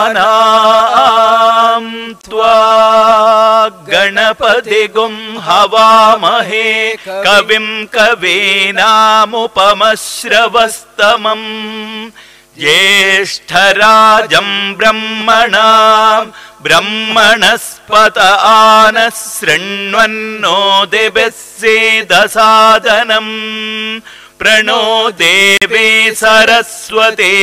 गणानाम् त्वा गणपतिगुं हवामहे कविम् कवीनामुपमश्रवस्तमम् ज्येष्ठराजम् ब्रह्मणाम् ब्रह्मणस्पत आनः शृण्वन्नो दिभिः सेदसादनम् प्रणो देवे सरस्वते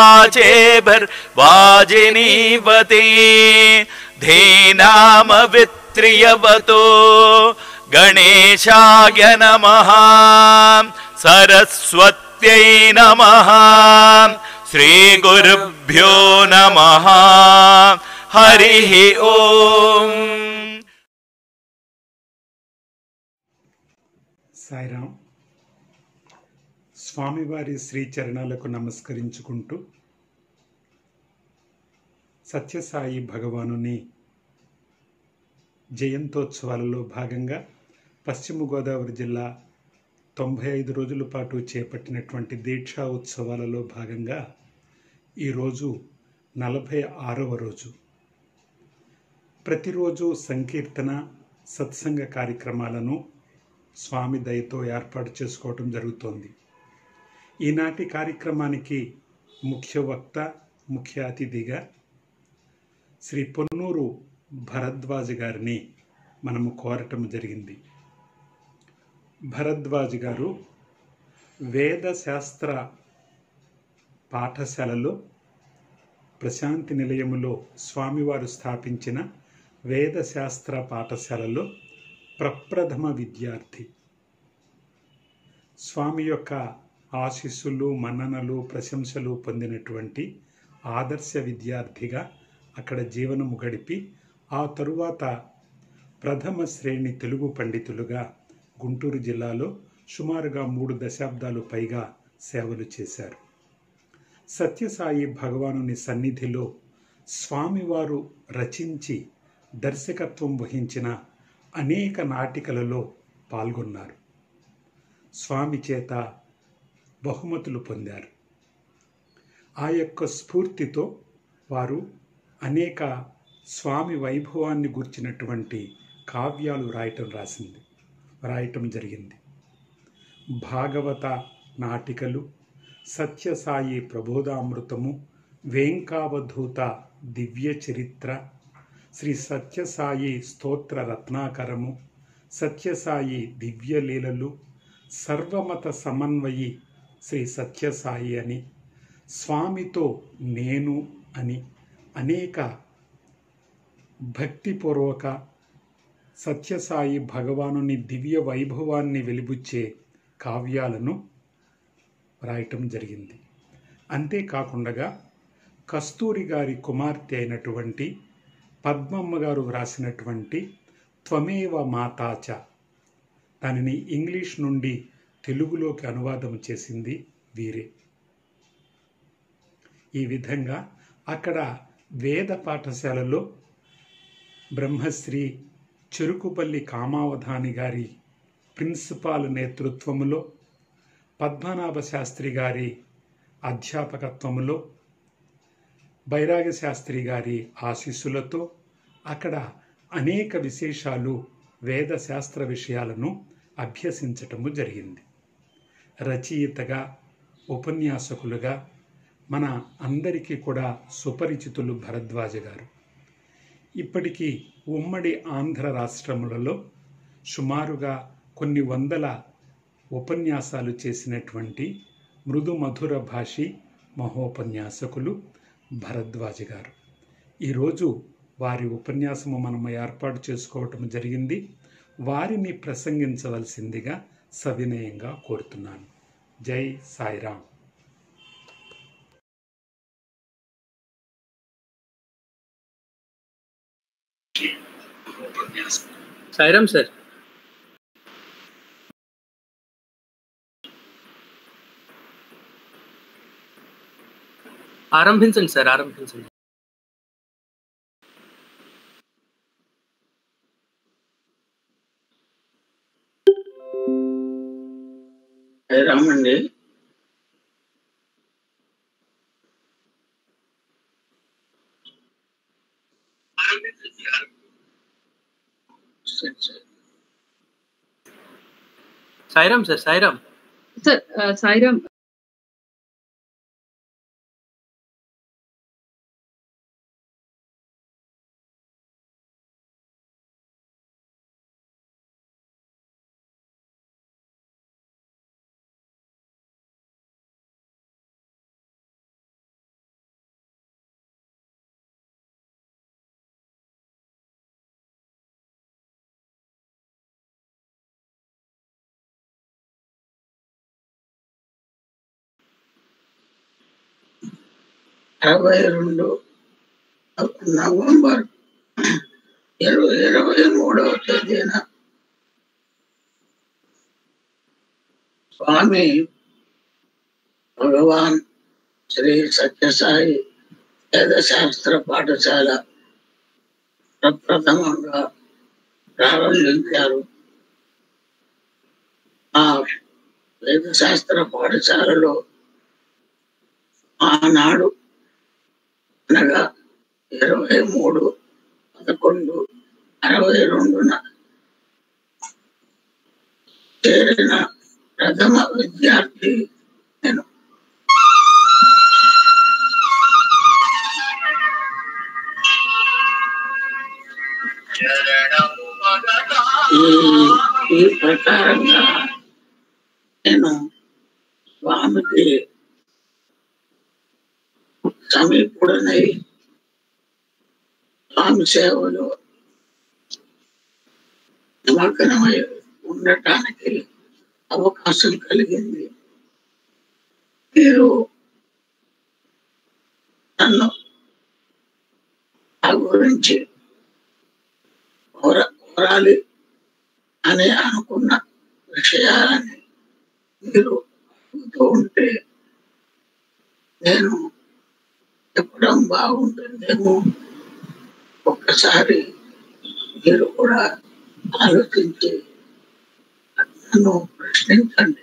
वाचेभिर्वाजिनीवते धेनामवित्रियवतो गणेशाय नमः सरस्वत्यै नमः श्रीगुरुभ्यो नमः हरिः ओम् సాయిరాం స్వామివారి శ్రీచరణాలకు నమస్కరించుకుంటూ సత్యసాయి భగవానుని జయంతోత్సవాలలో భాగంగా పశ్చిమ గోదావరి జిల్లా తొంభై ఐదు రోజుల పాటు చేపట్టినటువంటి దీక్షా ఉత్సవాలలో భాగంగా ఈరోజు నలభై ఆరవ రోజు ప్రతిరోజు సంకీర్తన సత్సంగ కార్యక్రమాలను స్వామి దయతో ఏర్పాటు చేసుకోవటం జరుగుతోంది ఈనాటి కార్యక్రమానికి ముఖ్య వక్త ముఖ్య అతిథిగా శ్రీ పొన్నూరు భరద్వాజ్ గారిని మనము కోరటం జరిగింది భరద్వాజ్ గారు వేద శాస్త్ర పాఠశాలలో ప్రశాంతి నిలయములో స్వామివారు స్థాపించిన వేద శాస్త్ర పాఠశాలలో ప్రప్రథమ విద్యార్థి స్వామి యొక్క ఆశీస్సులు మన్ననలు ప్రశంసలు పొందినటువంటి ఆదర్శ విద్యార్థిగా అక్కడ జీవనము గడిపి ఆ తరువాత ప్రథమ శ్రేణి తెలుగు పండితులుగా గుంటూరు జిల్లాలో సుమారుగా మూడు దశాబ్దాలు పైగా సేవలు చేశారు సత్యసాయి భగవానుని సన్నిధిలో స్వామివారు రచించి దర్శకత్వం వహించిన అనేక నాటికలలో పాల్గొన్నారు స్వామి చేత బహుమతులు పొందారు ఆ యొక్క స్ఫూర్తితో వారు అనేక స్వామి వైభవాన్ని గుర్చినటువంటి కావ్యాలు రాయటం రాసింది రాయటం జరిగింది భాగవత నాటికలు సత్యసాయి ప్రబోధామృతము వేంకావధూత దివ్య చరిత్ర శ్రీ సత్యసాయి స్తోత్ర రత్నాకరము సత్యసాయి దివ్యలీలలు సర్వమత సమన్వయి శ్రీ సత్యసాయి అని స్వామితో నేను అని అనేక భక్తిపూర్వక సత్యసాయి భగవానుని దివ్య వైభవాన్ని వెలిబుచ్చే కావ్యాలను రాయటం జరిగింది అంతేకాకుండా కస్తూరి గారి కుమార్తె అయినటువంటి పద్మమ్మ గారు వ్రాసినటువంటి త్వమేవ మాతాచ దానిని ఇంగ్లీష్ నుండి తెలుగులోకి అనువాదం చేసింది వీరే ఈ విధంగా అక్కడ వేద పాఠశాలలో బ్రహ్మశ్రీ చెరుకుపల్లి కామావధాని గారి ప్రిన్సిపాల్ నేతృత్వములో పద్మనాభ శాస్త్రి గారి అధ్యాపకత్వములో బైరాగ శాస్త్రి గారి ఆశీస్సులతో అక్కడ అనేక విశేషాలు వేద శాస్త్ర విషయాలను అభ్యసించటము జరిగింది రచయితగా ఉపన్యాసకులుగా మన అందరికీ కూడా సుపరిచితులు భరద్వాజ గారు ఇప్పటికీ ఉమ్మడి ఆంధ్ర రాష్ట్రములలో సుమారుగా కొన్ని వందల ఉపన్యాసాలు చేసినటువంటి మృదు మధుర భాషి మహోపన్యాసకులు భరద్వాజ గారు ఈరోజు వారి ఉపన్యాసము మనం ఏర్పాటు చేసుకోవటం జరిగింది వారిని ప్రసంగించవలసిందిగా సవినయంగా కోరుతున్నాను జై సాయిరాం సాయిరామ్ సార్ ఆరంభించండి సార్ ఆరంభించండి రామండి సాయిరామ్ సార్ సాయిరామ్ సార్ ఆ, సాయిరామ్ అరవై రెండు నవంబర్ ఇరవై ఇరవై మూడవ తేదీన స్వామి భగవాన్ శ్రీ సత్యసాయి వేదశాస్త్ర పాఠశాల ప్రప్రథమంగా ప్రారంభించారు ఆ వేదశాస్త్ర పాఠశాలలో ఆనాడు అనగా ఇరవై మూడు పదకొండు అరవై రెండున చేరిన ప్రథమ విద్యార్థి నేను ఈ ఈ ప్రకారంగా నేను స్వామికి సమీపుడనై స్వామి సేవలో నిమగ్నమై ఉండటానికి అవకాశం కలిగింది మీరు నన్ను ఆ గురించి కోర కోరాలి అని అనుకున్న విషయాలని మీరు అడుగుతూ ఉంటే నేను చెప్పడం బాగుంటుందేమో ఒక్కసారి మీరు కూడా ఆలోచించి నన్ను ప్రశ్నించండి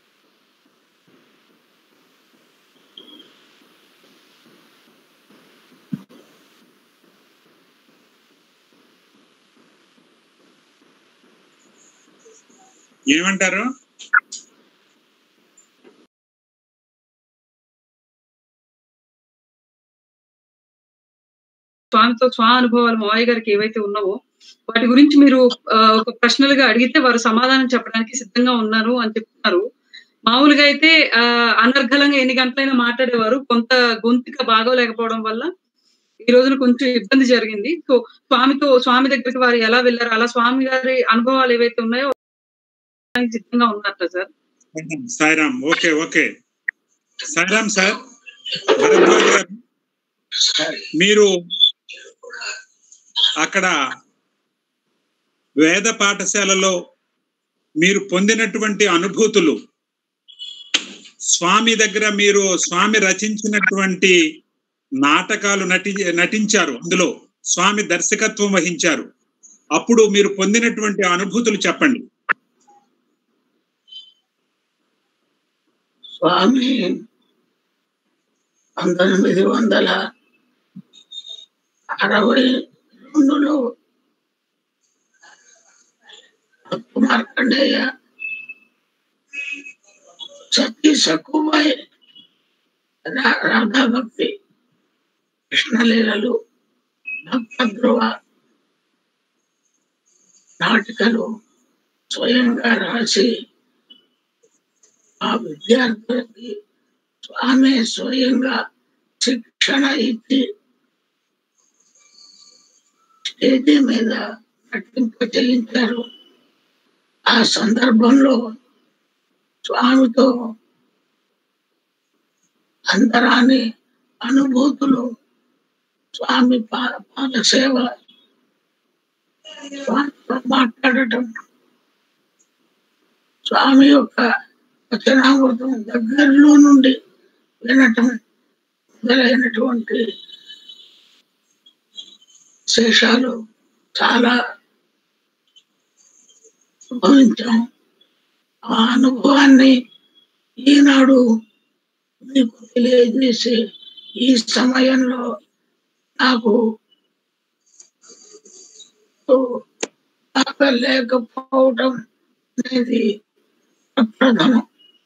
ఏమంటారు స్వామితో స్వా అనుభవాలు మావయ్య గారికి ఏవైతే ఉన్నావో వాటి గురించి మీరు ఆ, ఒక ప్రశ్నలుగా అడిగితే వారు సమాధానం చెప్పడానికి సిద్ధంగా ఉన్నారు అని చెప్తున్నారు మామూలుగా అయితే ఆ, అనర్గళంగా ఎన్ని గంటలైనా మాట్లాడేవారు కొంత గొంతుక బాగోలేకపోవడం వల్ల ఈ రోజున కొంచెం ఇబ్బంది జరిగింది సో స్వామితో స్వామి దగ్గరికి వారు ఎలా వెళ్ళారు అలా స్వామి గారి అనుభవాలు ఏవైతే ఉన్నాయో దానికి సిద్ధంగా ఉన్నట్ట sir Sairam okay okay Sairam sir Bharadwaj గారు సరే మీరు అక్కడ వేద పాఠశాలలో మీరు పొందినటువంటి అనుభూతులు స్వామి దగ్గర మీరు స్వామి రచించినటువంటి నాటకాలు నటి నటించారు అందులో స్వామి దర్శకత్వం వహించారు అప్పుడు మీరు పొందినటువంటి అనుభూతులు చెప్పండి స్వామి పంతొమ్మిది వందల అరవై రెండులో భక్తు మార్కండేయ సతీ సక్కుబాయి రా- రాధాభక్తి కృష్ణలీలలు భక్త ధ్రువ నాటికలు స్వయంగా రాసి ఆ విద్యార్థులకి స్వామి స్వయంగా శిక్షణ ఇచ్చి స్టేజీ మీద నటింప చేయించారు ఆ సందర్భంలో స్వామితో అందరాని అనుభూతులు స్వామి పా- పాద సేవ స్వామితో మాట్లాడటం స్వామి యొక్క వచనామృతం దగ్గరలో నుండి వినటం మొదలైనటువంటి శేషాలు చాలా అనుభవించాం ఆ అనుభవాన్ని ఈనాడు మీకు తెలియజేసే ఈ సమయంలో నాకు లేకపోవడం అనేది ప్రథమం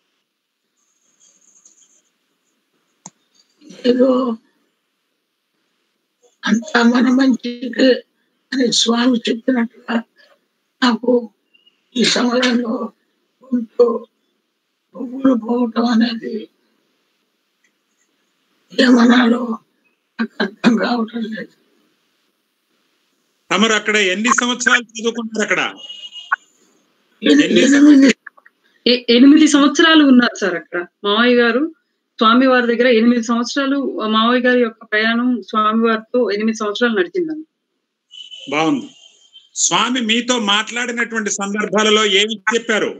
ఏదో అంతా మన మంచికి అని స్వామి చెప్పినట్టుగా నాకు ఈ సమయంలో కొంచెం పొగులు పోవటం అనేది ఏమనాలో నాకు అర్థం కావటం లేదు తమరు అక్కడ ఎన్ని సంవత్సరాలు చదువుకున్నారు అక్కడ ఎనిమిది ఎనిమిది ఎ- ఎనిమిది సంవత్సరాలు ఉన్నారు సార్ అక్కడ మావయ్య గారు స్వామి వారి దగ్గర ఎనిమిది సంవత్సరాలు ఆ మావయ్య గారి యొక్క ప్రయాణం స్వామి వారితో ఎనిమిది సంవత్సరాలు నడిచిందండి బాగుంది స్వామి మీతో మాట్లాడినటువంటి సందర్భాలలో ఏమి చెప్పారు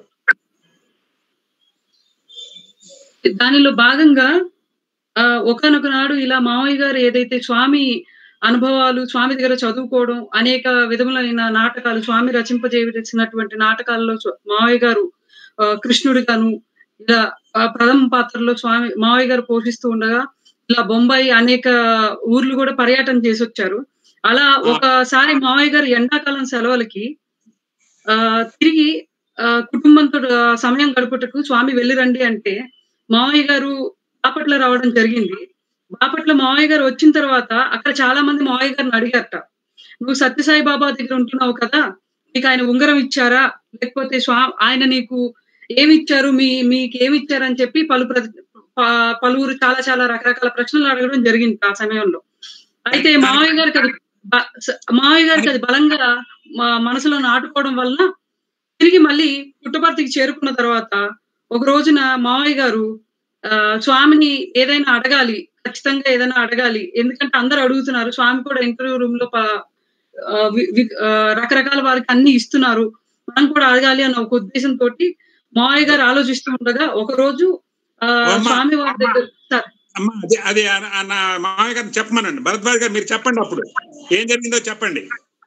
దానిలో భాగంగా ఆ ఒకనొక నాడు ఇలా మావయ్య గారు ఏదైతే స్వామి అనుభవాలు స్వామి దగ్గర చదువుకోవడం అనేక విధములైన నాటకాలు స్వామి రచింపజేసినటువంటి నాటకాల్లో స్వ- మావయ్య గారు ఆ, కృష్ణుడిగాను ఇలా ఆ ప్రథమ పాత్రలో స్వామి మావయ్య గారు పోషిస్తూ ఉండగా ఇలా బొంబాయి అనేక ఊర్లు కూడా పర్యటన చేసి వచ్చారు అలా ఒకసారి మావయ్య గారు ఎండాకాలం సెలవులకి ఆ తిరిగి ఆ, కుటుంబంతో ఆ, సమయం గడుపుటకు స్వామి వెళ్ళి రండి అంటే మావయ్య గారు బాపట్ల రావడం జరిగింది బాపట్ల మావయ్య గారు వచ్చిన తర్వాత అక్కడ చాలా మంది మావయ్య గారిని అడిగారట నువ్వు సత్యసాయి బాబా దగ్గర ఉంటున్నావు కదా నీకు ఆయన ఉంగరం ఇచ్చారా లేకపోతే స్వా ఆయన నీకు ఏమి ఇచ్చారు మీ మీకు ఏమి ఇచ్చారని చెప్పి పలు ప్ర- ప- పలువురు చాలా చాలా రకరకాల ప్రశ్నలు అడగడం జరిగింది ఆ సమయంలో అయితే మావయ్య గారికి అది బ- స- మావయ్య గారికి అది బలంగా మా మనసులో నాటుకోవడం వలన తిరిగి మళ్ళీ పుట్టపర్తికి చేరుకున్న తర్వాత ఒక రోజున మావయ్య గారు ఆ, స్వామిని ఏదైనా అడగాలి ఖచ్చితంగా ఏదైనా అడగాలి ఎందుకంటే అందరు అడుగుతున్నారు స్వామి కూడా ఇంటర్వ్యూ రూమ్ లో ప- ఆ, వి- వి- ఆ, రకరకాల వారికి అన్ని ఇస్తున్నారు మనం కూడా అడగాలి అన్న ఒక ఉద్దేశంతో మావయ్య గారు ఆలోచిస్తూ ఉండగా ఒక రోజు ఆ, అమ్మా, స్వామి వారి దగ్గర సార్ అమ్మా అది అది ఆ- ఆ నా మామయ్య గారిని చెప్పమనండి భరద్వాజ్ గారు మీరు చెప్పండి అప్పుడు ఏం జరిగిందో చెప్పండి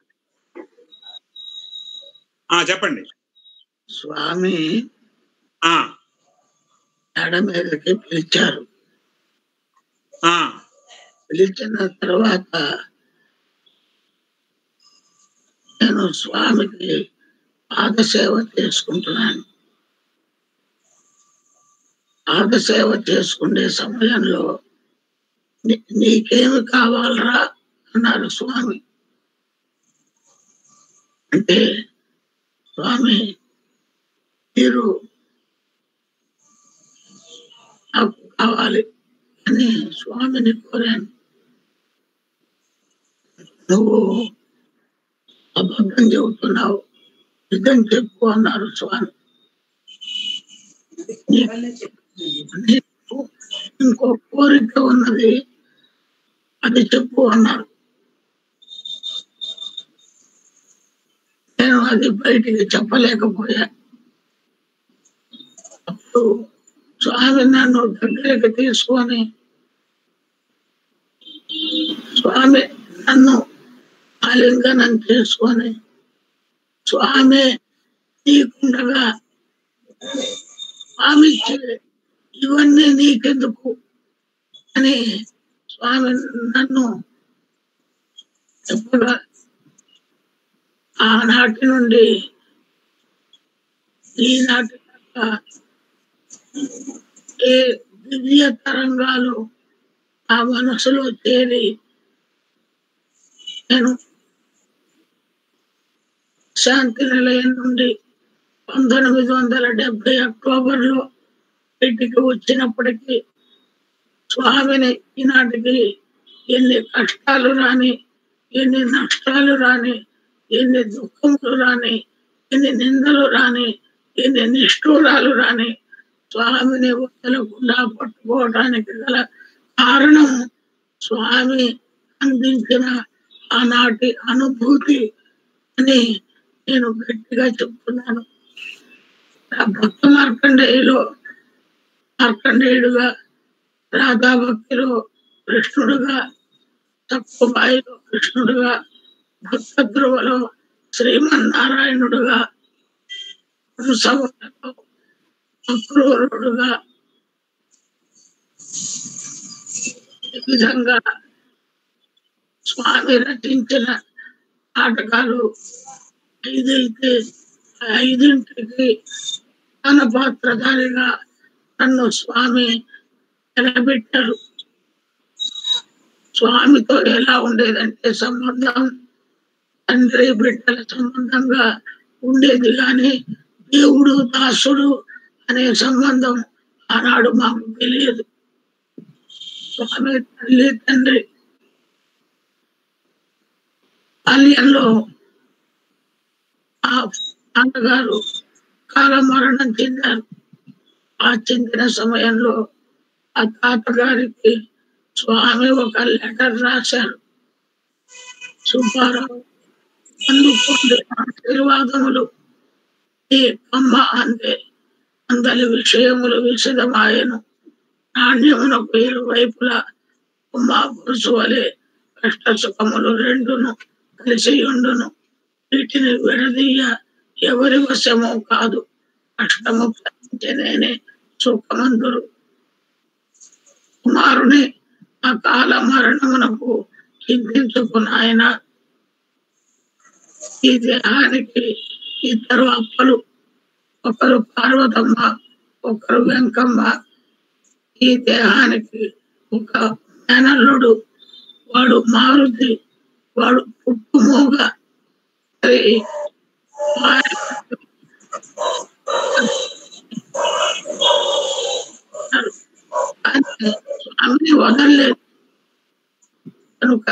ఆ చెప్పండి స్వామి ఆ మేడ మీదకి పిలిచారు ఆ పిలిచిన తర్వాత నేను స్వామికి పాదసేవ చేసుకుంటున్నాను పాదసేవ చేసుకునే సమయంలో "నీ- నీకేమి కావాలరా అన్నారు స్వామి అంటే స్వామి మీరు నాకు కావాలి అని స్వామిని కోరాను నువ్వు అబద్ధం చెబుతున్నావు నిజం చెప్పు అన్నారు స్వామి నీకు ఇంకో కోరిక ఉన్నది అది చెప్పు అన్నారు నేను అది బయటికి చెప్పలేకపోయా అప్పుడు స్వామి నన్ను దగ్గరికి తీసుకొని స్వామి నన్ను ఆలింగనం చేసుకొని స్వామి నీకుండగా స్వామి ఇచ్చే ఇవన్నీ నీకెందుకు అని స్వామి నన్ను చెప్పగా ఆనాటి నుండి ఈనాటి దాకా ఏ దివ్య తరంగాలు ఆ మనసులో చేరి నేను శాంతి నిలయం నుండి పంతొమ్మిది వందల డెబ్బై అక్టోబర్ లో ఇంటికి వచ్చినప్పటికీ స్వామిని ఈనాటికి ఎన్ని కష్టాలు రాని ఎన్ని నష్టాలు రాని ఎన్ని దుఃఖములు రాని ఎన్ని నిందలు రాని ఎన్ని నిష్ఠూరాలు రాని స్వామిని వదలకుండా పట్టుకోవడానికి గల కారణం స్వామి అందించిన ఆనాటి అనుభూతి అని నేను గట్టిగా చెప్తున్నాను ఆ భక్త మార్కండేయులో మార్కండేయుడుగా రాధా భక్తిలో కృష్ణుడుగా తక్కువబాయిలో కృష్ణుడుగా భక్త ధ్రువలో శ్రీమన్నారాయణుడుగా సభలో అక్రూరుడుగా ఈ విధంగా స్వామి రచించిన నాటకాలు ఐదైతే ఆ ఐదింటికి ప్రధాన పాత్రధారిగా నన్ను స్వామి నిలబెట్టారు స్వామితో ఎలా ఉండేదంటే సంబంధం తండ్రి బిడ్డల సంబంధంగా ఉండేది కానీ దేవుడు దాసుడు అనే సంబంధం ఆనాడు మాకు తెలియదు స్వామి తల్లి తండ్రి బాల్యంలో ఆ నాన్నగారు కాల మరణం చెందారు ఆ చెందిన సమయంలో ఆ తాతగారికి స్వామి ఒక లెటర్ రాశారు సుబ్బారావు అందుకోండి ఆశీర్వాదములు ఈ అమ్మ అంతే అందరి విషయములు విశదమాయను నాణ్యమునకు ఇరువైపులా అమ్మ పురుషు వలె కష్ట సుఖములు రెండును కలిసి ఉండును వీటిని విడదీయ ఎవరి వశము కాదు కష్టము నేనే సుఖమందురు కుమారుని ఆ కాల మరణమునకు చింతించుకున్న ఆయన ఈ దేహానికి ఇద్దరు అప్పలు ఒకరు పార్వతమ్మ ఒకరు వెంకమ్మ ఈ దేహానికి ఒక మేనల్లుడు వాడు మారుతి వాడు పుట్టుమోగ మరి వారి- కానీ స్వామిని వదలలేదు కనుక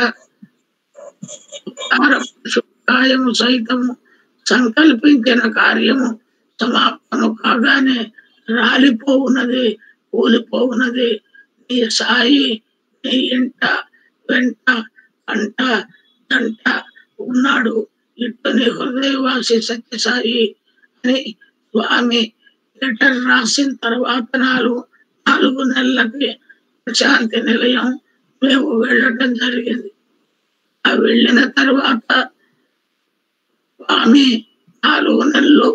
కాయము సైతము సంకల్పించిన కార్యము సమాప్తము కాగానే రాలిపోవున్నది కూలిపోవున్నది నీ సాయి నీ ఇంట వెంట కంట దంట ఉన్నాడు ఇటు నీ హృదయవాసి సత్యసాయి అని స్వామి లెటర్ రాసిన తర్వాత నాలుగు నాలుగు నెలలకి ప్రశాంతి నిలయం మేము వెళ్ళటం జరిగింది ఆ వెళ్ళిన తర్వాత స్వామి నాలుగు నెలలు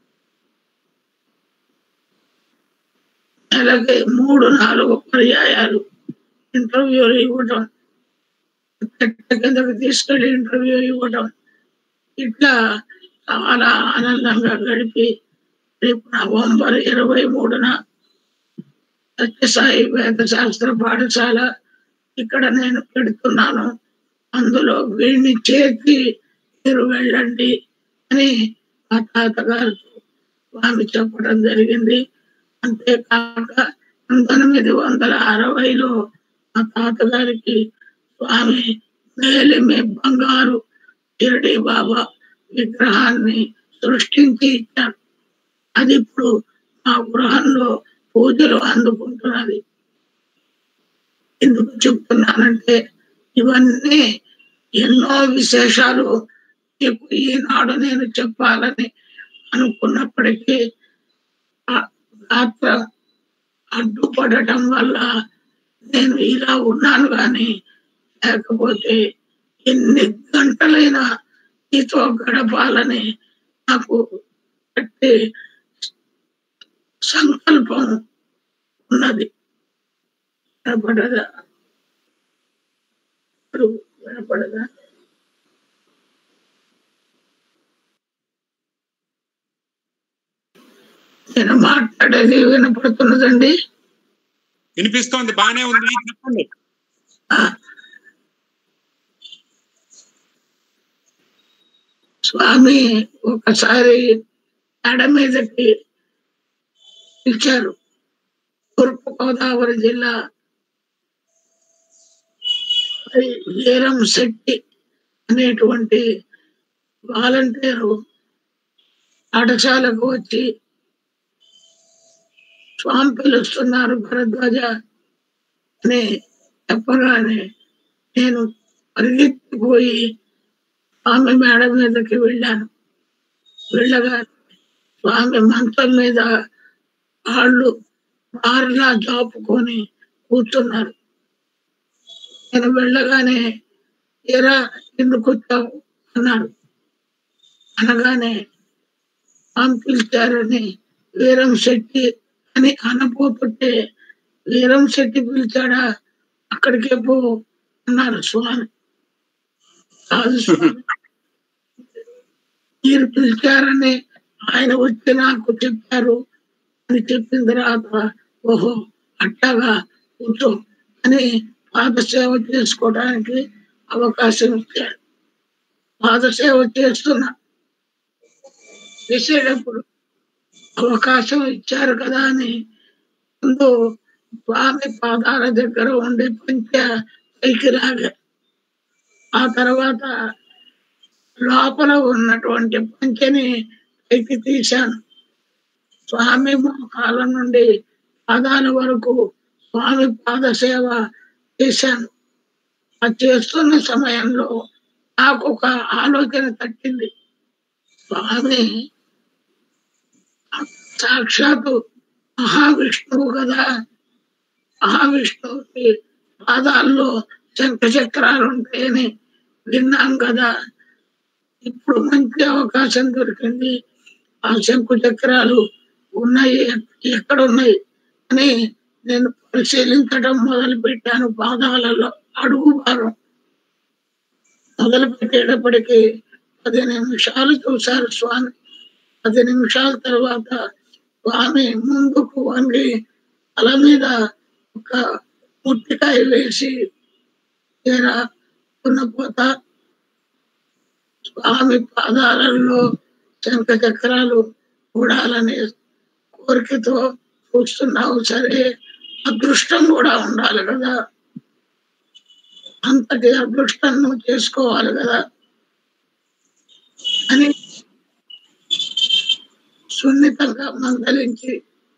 నెలకి మూడు నాలుగు పర్యాయాలు ఇంటర్వ్యూలు ఇవ్వటం చెట్ల కిందకి తీసుకెళ్లి ఇంటర్వ్యూ ఇవ్వటం ఇట్లా చాలా ఆనందంగా గడిపి రేపు నవంబర్ ఇరవై మూడున సత్యసాయి వేద శాస్త్ర పాఠశాల ఇక్కడ నేను పెడుతున్నాను అందులో వీడిని చేర్చి మీరు వెళ్ళండి అని మా తాతగారు స్వామి చెప్పడం జరిగింది అంతేకాక పంతొమ్మిది వందల అరవైలో మా తాతగారికి స్వామి మేలిమి బంగారు షిరిడి బాబా విగ్రహాన్ని సృష్టించి ఇచ్చారు అది ఇప్పుడు మా గృహంలో పూజలు అందుకుంటున్నది ఎందుకు చెప్తున్నానంటే ఇవన్నీ ఎన్నో విశేషాలు మీకు ఈనాడు నేను చెప్పాలని అనుకున్నప్పటికీ ఆ రాత్ర అడ్డుపడటం వల్ల నేను ఇలా ఉన్నాను కానీ లేకపోతే ఎన్ని గంటలైనా నీతో గడపాలని నాకు గట్టి సంకల్పం ఉన్నది వినపడదా ఇప్పుడు వినపడదా నేను మాట్లాడేది వినపడుతున్నదండి వినిపిస్తోంది బానే ఉంది చెప్పండి ఆ. స్వామి ఒకసారి ఎడ మీదకి పిలిచారు తూర్పు గోదావరి జిల్లా మరి వీరం శెట్టి అనేటువంటి వాలంటీరు పాఠశాలకు వచ్చి స్వామి పిలుస్తున్నారు భరద్వాజ అని చెప్పగానే నేను పరిగెత్తిపోయి స్వామి మేడ మీదకి వెళ్ళాను వెళ్ళగా స్వామి మంచం మీద వాళ్ళు మారలా జాపుకొని కూర్చున్నారు నేను వెళ్ళగానే ఎరా ఎందుకు వచ్చావు అన్నాడు అనగానే స్వామి పిలిచారని వీరం శెట్టి అని అనపోతుంటే వీరం శెట్టి పిలిచాడా అక్కడికే పో అన్నారు స్వామి కాదు స్వామి మీరు పిలిచారని ఆయన వచ్చి నాకు చెప్పారు అని చెప్పిన తర్వాత ఓహో అట్లాగా కూర్చో అని పాదసేవ చేసుకోవడానికి అవకాశం ఇచ్చాడు పాదసేవ చేస్తున్నా చేసేటప్పుడు అవకాశం ఇచ్చారు కదా అని ముందు స్వామి పాదాల దగ్గర ఉండే పంచ పైకి రాగా ఆ తర్వాత లోపల ఉన్నటువంటి పంచని పైకి తీశాను స్వామి మోకాల నుండి పాదాల వరకు స్వామి పాద సేవ చేశాను ఆ చేస్తున్న సమయంలో నాకు ఒక ఆలోచన తట్టింది స్వామి సాక్షాత్తు మహావిష్ణువు కదా మహావిష్ణువుకి పాదాల్లో శంఖ చక్రాలు ఉంటాయని విన్నాం కదా ఇప్పుడు మంచి అవకాశం దొరికింది ఆ శంకు చక్రాలు ఉన్నాయి ఎక్కడ ఉన్నాయి అని నేను పరిశీలించడం మొదలు పెట్టాను పాదాలలో అడుగు భాగం మొదలు పెట్టేటప్పటికి పది నిమిషాలు చూశారు స్వామి పది నిమిషాల తర్వాత స్వామి ముందుకు వంగి తల మీద ఒక ముట్టికాయ వేసి తీరా ఉన్నపోత స్వామి పాదాలలో శంఖ చక్రాలు కూడాలనే కోరికతో చూస్తున్నావు సరే అదృష్టం కూడా ఉండాలి కదా అంతటి అదృష్టం నువ్వు చేసుకోవాలి కదా అని సున్నితంగా మందలించి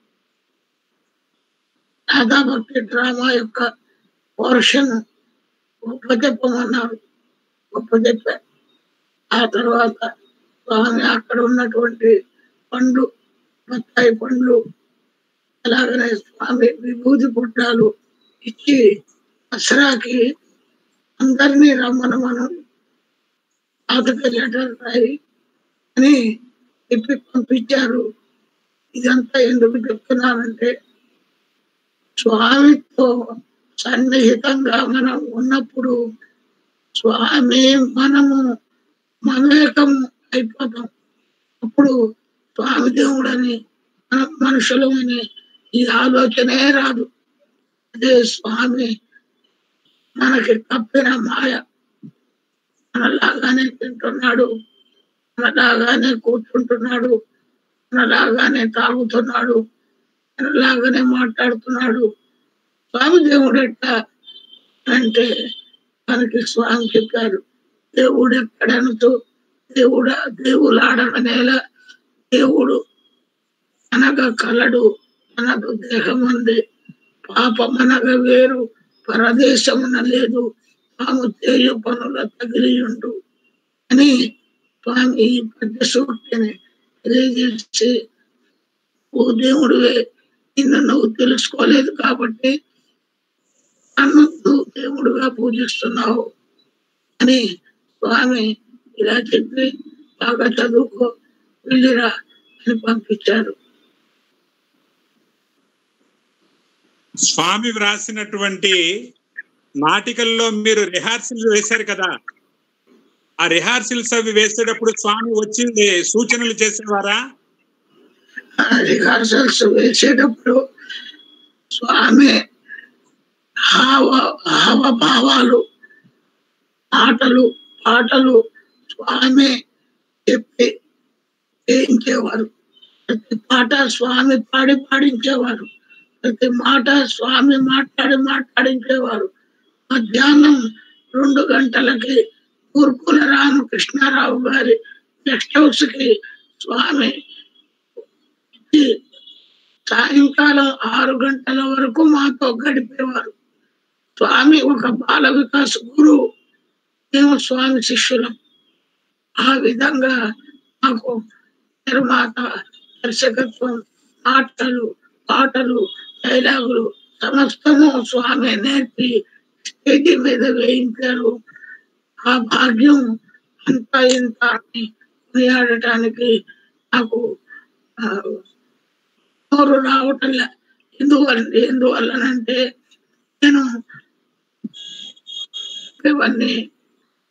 రాధాభక్తి డ్రామా యొక్క పోర్షన్ గొప్ప చెప్పమన్నారు గొప్ప చెప్పారు ఆ తర్వాత స్వామి అక్కడ ఉన్నటువంటి పండ్లు బత్తాయి పండ్లు అలాగనే స్వామి విభూతి పుట్టాలు ఇచ్చి దసరాకి అందరినీ రమ్మను మనం పాతక లెటర్ రాయి అని చెప్పి పంపించారు ఇదంతా ఎందుకు చెప్తున్నానంటే స్వామితో సన్నిహితంగా మనం ఉన్నప్పుడు స్వామి మనము మమేకం అయిపోతాం అప్పుడు స్వామి దేవుడని మనం మనుషులమని ఈ ఆలోచనే రాదు అదే స్వామి మనకి తప్పిన మాయ మనలాగానే తింటున్నాడు మనలాగానే కూర్చుంటున్నాడు మనలాగానే తాగుతున్నాడు మనలాగానే మాట్లాడుతున్నాడు స్వామి దేవుడు ఎట్ట అంటే మనకి స్వామి చెప్పారు దేవుడు ఎక్కడనుతూ దేవుడ దేవులాడమనేలా దేవుడు అనగా కలడు మనకు దేహం ఉంది పాపమనగా వేరు పరదేశమున లేదు తాము చేయు పనుల తగిలియుండు అని స్వామి ఈ పెద్ద సూక్తిని తెలియజేసి ఓ దేవుడివే నిన్ను నువ్వు తెలుసుకోలేదు కాబట్టి నన్ను నువ్వు దేవుడుగా పూజిస్తున్నావు అని స్వామి ఇలా చెప్పి బాగా చదువుకో వెళ్ళిరా అని పంపించారు స్వామి వ్రాసినటువంటి నాటికల్లో మీరు రిహార్సల్స్ వేశారు కదా ఆ రిహార్సల్స్ అవి వేసేటప్పుడు స్వామి వచ్చి సూచనలు చేసేవారా రిహార్సల్స్ వేసేటప్పుడు స్వామి హావ హావభావాలు ఆటలు పాటలు స్వామి చెప్పి చేయించేవారు ప్రతి పాట స్వామి పాడి పాడించేవారు ప్రతి మాట స్వామి మాట్లాడి మాట్లాడించేవారు మధ్యాహ్నం రెండు గంటలకి ఊర్పుల రామకృష్ణారావు గారి గెస్ట్ హౌస్ కి స్వామి వచ్చి సాయంకాలం ఆరు గంటల వరకు మాతో గడిపేవారు స్వామి ఒక బాల వికాస్ గురువు మేము స్వామి శిష్యులం ఆ విధంగా మాకు నిర్మాత దర్శకత్వం మాటలు పాటలు డైలాగులు సమస్తము స్వామి నేర్పి స్టేజి మీద వేయించారు ఆ భాగ్యం అంతా ఇంత అని కొనియాడటానికి నాకు ఆ, నోరు రావటంలే ఎందువల్ల ఎందువల్లనంటే నేను ఇవన్నీ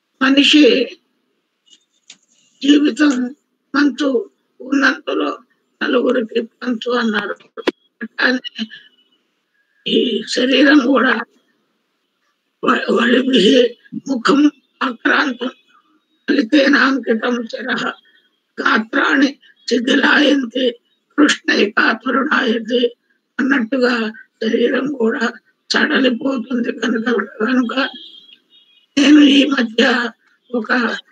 మనిషి జీవితం మనతో ఉన్నంతలో నలుగురికి పంచు అన్నారు అట్లానే ఈ శరీరం కూడా వ- వళిభిः ముఖం ఆక్రాంతం ఫలితేనాంకితం శరః గాత్రాన్ని శిథిలాయంతే కృష్ణైకాతురుడాయతే అన్నట్టుగా శరీరం కూడా సడలిపోతుంది కనుక కనుక నేను ఈ మధ్య ఒక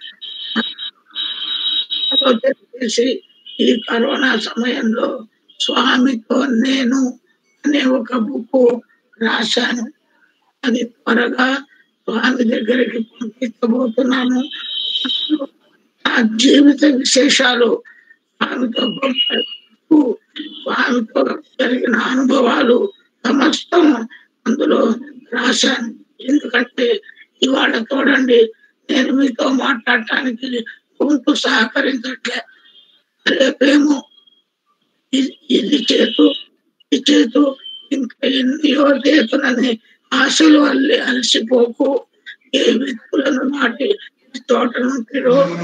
ఆలోచన చేసి ఈ కరోనా సమయంలో స్వామితో నేను అనే ఒక బుక్ రాశాను అది త్వరగా స్వామి దగ్గరికి పంపించబోతున్నాను నా జీవిత విశేషాలు స్వామితో పంపిస్తూ స్వామితో జరిగిన అనుభవాలు సమస్తం అందులో రాశాను ఎందుకంటే ఇవాళ చూడండి నేను మీతో మాట్లాడటానికి గొంతు సహకరించట్లే రేపేమో ఇది- ఇది చేతు ఇది చేతు ఇంకా ఎన్నో చేతులని ఆశలు అల్లి అలసిపోకు ఏ విత్తులను నాటి ఈ తోట నుండి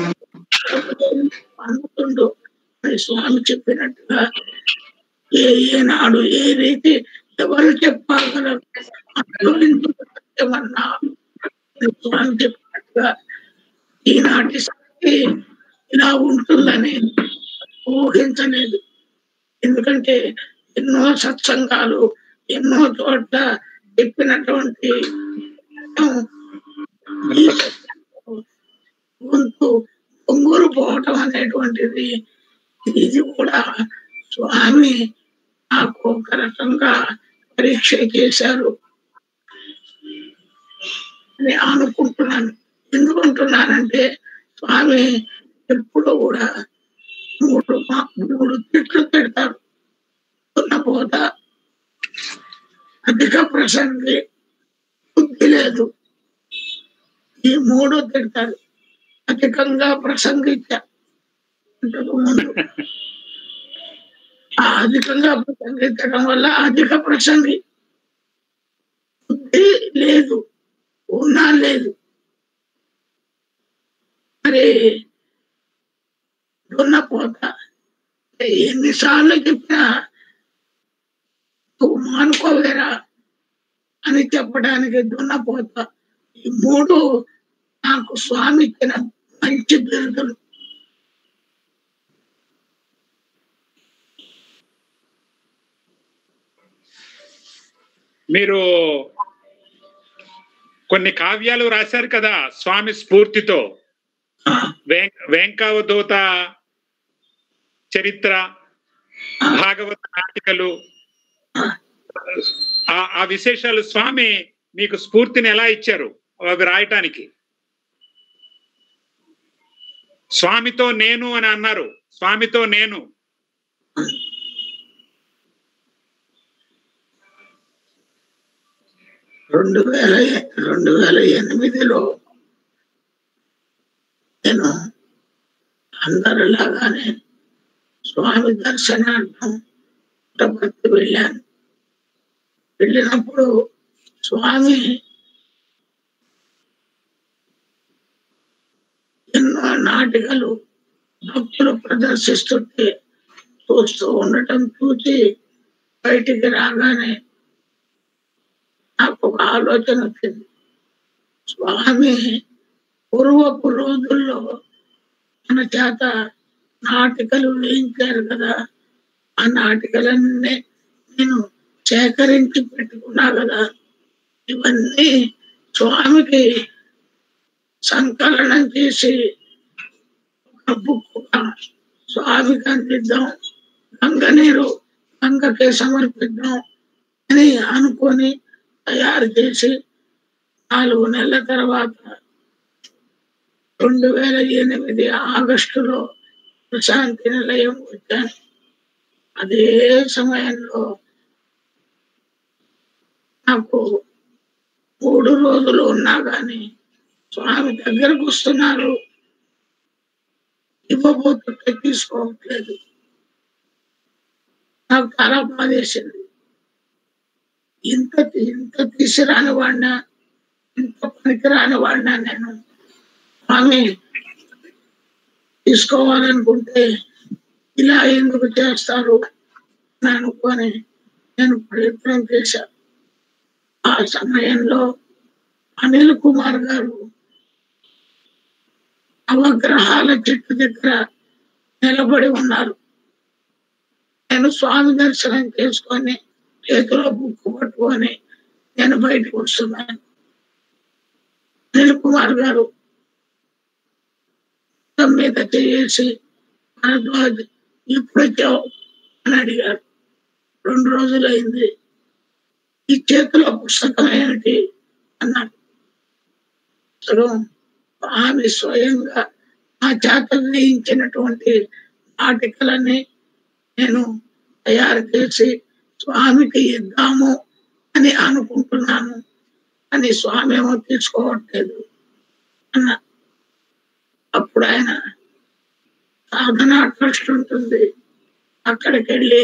అందుతుండు అని స్వామి చెప్పినట్టుగా ఏ ఏనాడు ఏ రీతి ఎవరు చెప్పగలరు అనుభవించుకు సత్యమన్నా అని స్వామి చెప్పినట్టుగా ఈనాటి శక్తి ఇలా ఉంటుందని ఊహించలేదు ఎందుకంటే ఎన్నో సత్సంగాలు ఎన్నో చోట్ల చెప్పినటువంటి ఈ గొంతు పొంగూరు పోవటం అనేటువంటిది ఇది కూడా స్వామి నాకు ఒక రకంగా పరీక్ష చేశారు అని అనుకుంటున్నాను ఎందుకుంటున్నానంటే స్వామి ఎప్పుడూ కూడా మూడు మా- మూడు తిట్లు పెడతారు పోత అధిక ప్రసంగి బుద్ధి లేదు ఈ మూడు తిడతారు అధికంగా ప్రసంగించా అంతకు ముందు ఆ అధికంగా ప్రసంగించడం వల్ల అధిక ప్రసంగి బుద్ధి లేదు ఉన్నా లేదు మరి దున్నపోత ఎన్నిసార్లు చెప్పినా నువ్వు మానుకోలేరా అని చెప్పడానికి దున్నపోత ఈ మూడు నాకు స్వామి ఇచ్చిన మంచి బిరుదులు మీరు కొన్ని కావ్యాలు రాశారు కదా స్వామి స్ఫూర్తితో వెం- వెంకవదూత చరిత్ర భాగవత నాటికలు ఆ ఆ విశేషాలు స్వామి మీకు స్ఫూర్తిని ఎలా ఇచ్చారు అవి రాయటానికి స్వామితో నేను అని అన్నారు స్వామితో నేను రెండు వేల రెండు వేల ఎనిమిదిలో నేను అందరిలాగానే స్వామి దర్శనార్థం పుట్టపర్తి వెళ్ళాను వెళ్ళినప్పుడు స్వామి ఎన్నో నాటికలు భక్తులు ప్రదర్శిస్తుంటే చూస్తూ ఉండటం చూసి బయటికి రాగానే నాకు ఒక ఆలోచన వచ్చింది స్వామి పూర్వపు రోజుల్లో మన చేత నాటికలు వేయించారు కదా ఆ నాటికలన్నీ నేను సేకరించి పెట్టుకున్నా కదా ఇవన్నీ స్వామికి సంకలనం చేసి ఒక బుక్ స్వామికి అందిద్దాం గంగ నీరు గంగకి సమర్పిద్దాం అని అనుకొని తయారు చేసి నాలుగు నెలల తర్వాత రెండు వేల ఎనిమిది ఆగస్టులో ప్రశాంతి నిలయం వచ్చాను అదే సమయంలో నాకు మూడు రోజులు ఉన్నా కానీ స్వామి దగ్గరకు వస్తున్నారు ఇవ్వబోతుంటే తీసుకోవట్లేదు నాకు చాలా బాధేసింది ఇంత ఇంత తీసుకురాని వాడినా ఇంత పనికిరాని వాడినా నేను స్వామి తీసుకోవాలనుకుంటే ఇలా ఎందుకు చేస్తారు అని అనుకొని నేను ప్రయత్నం చేశాను ఆ సమయంలో అనిల్ కుమార్ గారు నవగ్రహాల చెట్టు దగ్గర నిలబడి ఉన్నారు నేను స్వామి దర్శనం చేసుకొని చేతిలో బుక్కు పట్టుకొని నేను బయటకు వస్తున్నాను అనిల్ కుమార్ గారు మొత్తం మీద చేసి భరద్వాజ్ ఇప్పుడు వచ్చావు అని అడిగారు రెండు రోజులైంది ఈ చేతిలో పుస్తకం ఏమిటి అన్నాడు పుస్తకం ఆమె స్వయంగా ఆ చేత వేయించినటువంటి నాటికలని నేను తయారు చేసి స్వామికి ఇద్దాము అని అనుకుంటున్నాను అని స్వామి ఏమో తీసుకోవట్లేదు అన్న అప్పుడు ఆయన సాధన ట్రస్ట్ ఉంటుంది అక్కడికి వెళ్ళి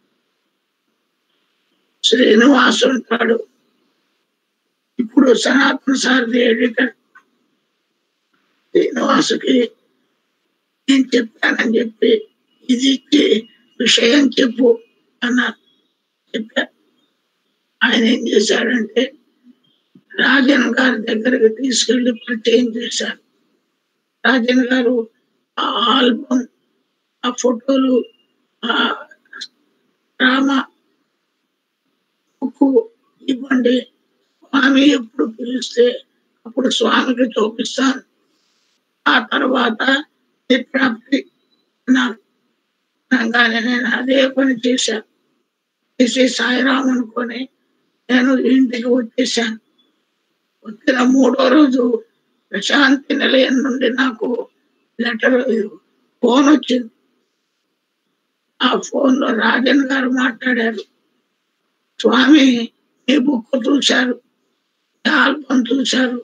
శ్రీనివాస్ ఉంటాడు ఇప్పుడు సనాతన సారథి ఎడిటర్ శ్రీనివాసుకి నేను చెప్పానని చెప్పి ఇది ఇచ్చి విషయం చెప్పు అన్నారు చెప్పా ఆయన ఏం చేశాడంటే రాజన్ గారి దగ్గరికి తీసుకెళ్లి పరిచయం చేశారు రాజన్ గారు ఆ ఆల్బమ్ ఆ ఫోటోలు ఆ రామ బుక్కు ఇవ్వండి స్వామి ఎప్పుడు పిలిస్తే అప్పుడు స్వామికి చూపిస్తాను ఆ తర్వాత ప్రాప్తి అన్నారు అనగానే నేను అదే పని చేశాను చేసి సాయిరామ్ అనుకొని నేను ఇంటికి వచ్చేసాను వచ్చిన మూడో రోజు ప్రశాంతి నిలయం నుండి నాకు లెటర్ ఫోన్ వచ్చింది ఆ ఫోన్ లో రాజన్ గారు మాట్లాడారు స్వామి మీ బుక్ చూశారు మీ ఆల్బమ్ చూశారు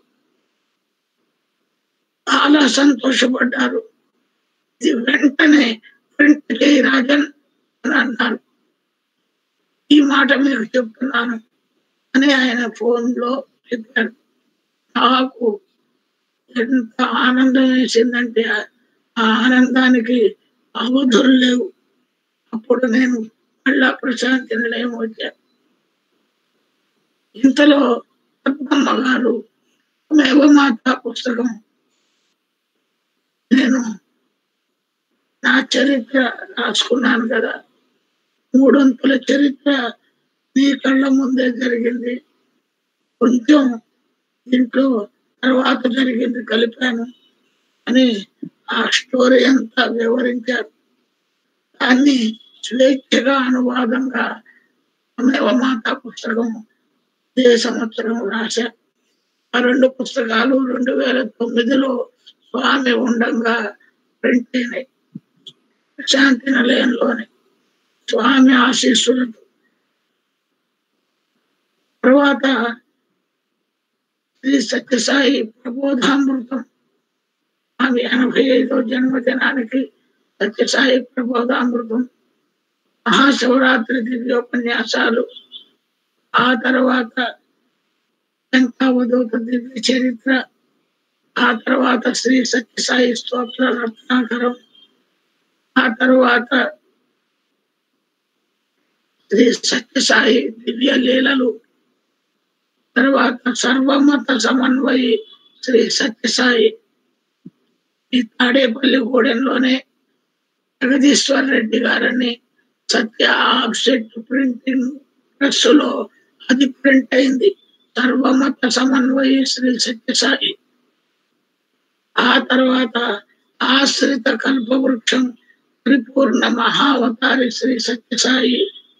చాలా సంతోషపడ్డారు ఇది వెంటనే ప్రింట్ చేయి రాజన్ అని అన్నారు ఈ మాట మీకు చెప్తున్నాను అని ఆయన ఫోన్ లో చెప్పారు నాకు ఎంత ఆనందం వేసిందంటే ఆ- ఆ ఆనందానికి అవధులు లేవు అప్పుడు నేను మళ్ళా ప్రశాంతి నిలయం వచ్చాను ఇంతలో పద్మమ్మ గారు మేఘమాత పుస్తకం నేను నా చరిత్ర రాసుకున్నాను కదా మూడొంతుల చరిత్ర నీ కళ్ళ ముందే జరిగింది కొంచెం దీంట్లో తర్వాత జరిగింది కలిపాను అని ఆ స్టోరీ అంతా వివరించారు దాన్ని స్వేచ్ఛగా అనువాదంగా మాత పుస్తకం ఇదే సంవత్సరం రాశారు ఆ రెండు పుస్తకాలు రెండు వేల తొమ్మిదిలో స్వామి ఉండంగా ప్రింట్ అయినాయి శాంతి నిలయంలోనే స్వామి ఆశీస్సులతో తర్వాత శ్రీ సత్యసాయి ప్రబోధామృతం ఆమె ఎనభై ఐదో జన్మదినానికి సత్యసాయి ప్రబోధామృతం మహాశివరాత్రి దివ్యోపన్యాసాలు ఆ తర్వాత శంకావధూత దివ్య చరిత్ర ఆ తర్వాత శ్రీ సత్యసాయి స్తోత్ర రత్నాకరం ఆ తర్వాత శ్రీ సత్యసాయి దివ్య లీలలు తర్వాత సర్వమత సమన్వయి శ్రీ సత్యసాయి ఈ తాడేపల్లి గూడెంలోనే జగదీశ్వర్ రెడ్డి గారని సత్య ఆఫ్సెట్ ప్రింటింగ్ ప్రెస్ లో అది ప్రింట్ అయింది సర్వమత సమన్వయి శ్రీ సత్యసాయి ఆ తర్వాత ఆశ్రిత కల్పవృక్షం పరిపూర్ణ మహావతారి శ్రీ సత్యసాయి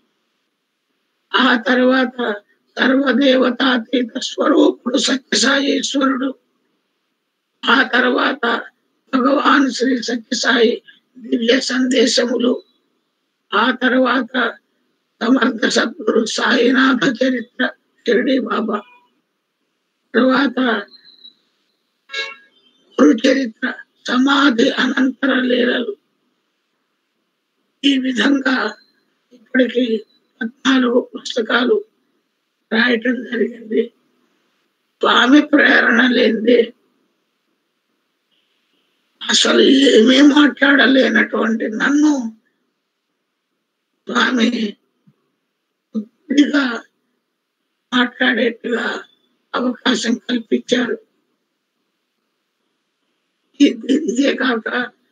ఆ తర్వాత సర్వదేవతాతీత స్వరూపుడు సత్యసాయేశ్వరుడు ఆ తర్వాత భగవాన్ శ్రీ సత్యసాయి దివ్య సందేశములు ఆ తర్వాత సమర్థ సద్గురు సాయినాథ చరిత్ర షిరిడి బాబా తర్వాత గురు చరిత్ర సమాధి అనంతర లీలలు ఈ విధంగా ఇప్పటికి పద్నాలుగు పుస్తకాలు రాయటం జరిగింది స్వామి ప్రేరణ లేనిది అసలు ఏమీ మాట్లాడలేనటువంటి నన్ను స్వామి కొద్దిగా మాట్లాడేట్టుగా అవకాశం కల్పించారు ఇది- ఇదే కాక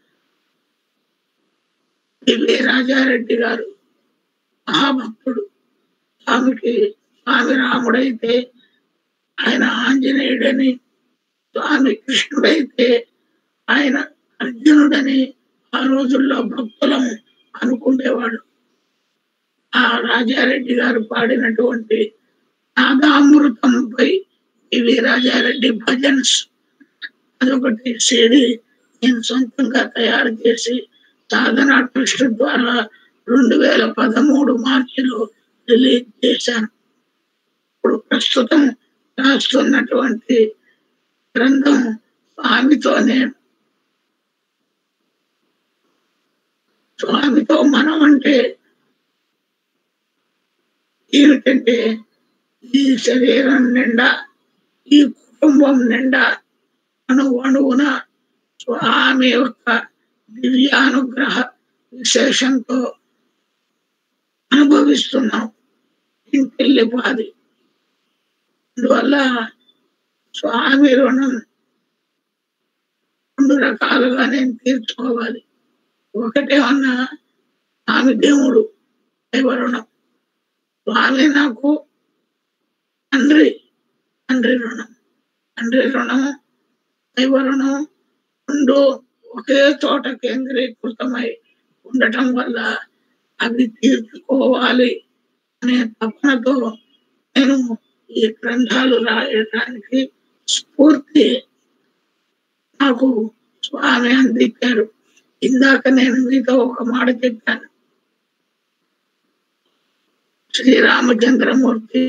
దివ్య రాజారెడ్డి గారు మహాభక్తుడు స్వామికి స్వామి రాముడైతే ఆయన ఆంజనేయుడని స్వామి కృష్ణుడైతే ఆయన అర్జునుడని ఆ రోజుల్లో భక్తులం అనుకునేవాడు ఆ రాజారెడ్డి గారు పాడినటువంటి నాదామృతంపై ఇవి రాజారెడ్డి భజన్స్ అదొకటి సిడి నేను సొంతంగా తయారు చేసి సాధన ట్రస్ట్ ద్వారా రెండు వేల పదమూడు మార్చిలో రిలీజ్ చేశాను ఇప్పుడు ప్రస్తుతం రాస్తున్నటువంటి గ్రంథం స్వామితోనే స్వామితో మనం అంటే ఏమిటంటే ఈ శరీరం నిండా ఈ కుటుంబం నిండా అణు అణువున స్వామి యొక్క దివ్యానుగ్రహ విశేషంతో అనుభవిస్తున్నాం ఇంటిల్లిపాది అందువల్ల స్వామి రుణం రెండు రకాలుగా నేను తీర్చుకోవాలి ఒకటే అన్న స్వామి దేవుడు దైవ రుణం స్వామి నాకు తండ్రి తండ్రి రుణం తండ్రి రుణం దైవ రుణం రెండు ఒకే చోట కేంద్రీకృతమై ఉండటం వల్ల అవి తీర్చుకోవాలి అనే తపనతో నేను ఈ గ్రంథాలు రాయడానికి స్ఫూర్తి నాకు స్వామి అందించారు ఇందాక నేను మీతో ఒక మాట చెప్పాను శ్రీరామచంద్రమూర్తి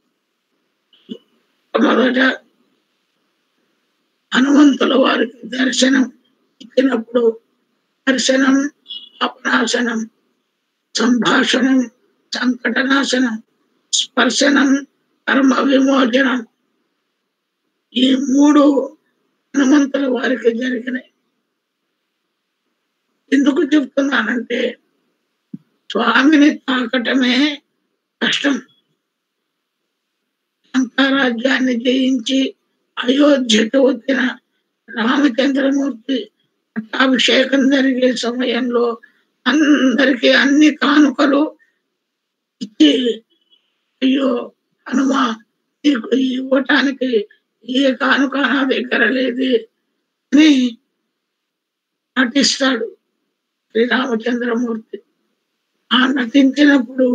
మొదట హనుమంతుల వారికి దర్శనం ఇచ్చినప్పుడు దర్శనం అపనాశనం సంభాషణం సంకటనాశనం స్పర్శనం కర్మ విమోచనం ఈ మూడు హనుమంతుల వారికి జరిగినాయి ఎందుకు చెప్తున్నానంటే స్వామిని తాకటమే కష్టం రాజ్యాన్ని జయించి అయోధ్యకు వచ్చిన రామచంద్రమూర్తి పట్టాభిషేకం జరిగే సమయంలో అందరికీ అన్ని కానుకలు ఇచ్చి అయ్యో హనుమా నీకు ఇవ్వటానికి ఏ కానుక నా దగ్గర లేదు అని నటిస్తాడు శ్రీరామచంద్రమూర్తి ఆ నటించినప్పుడు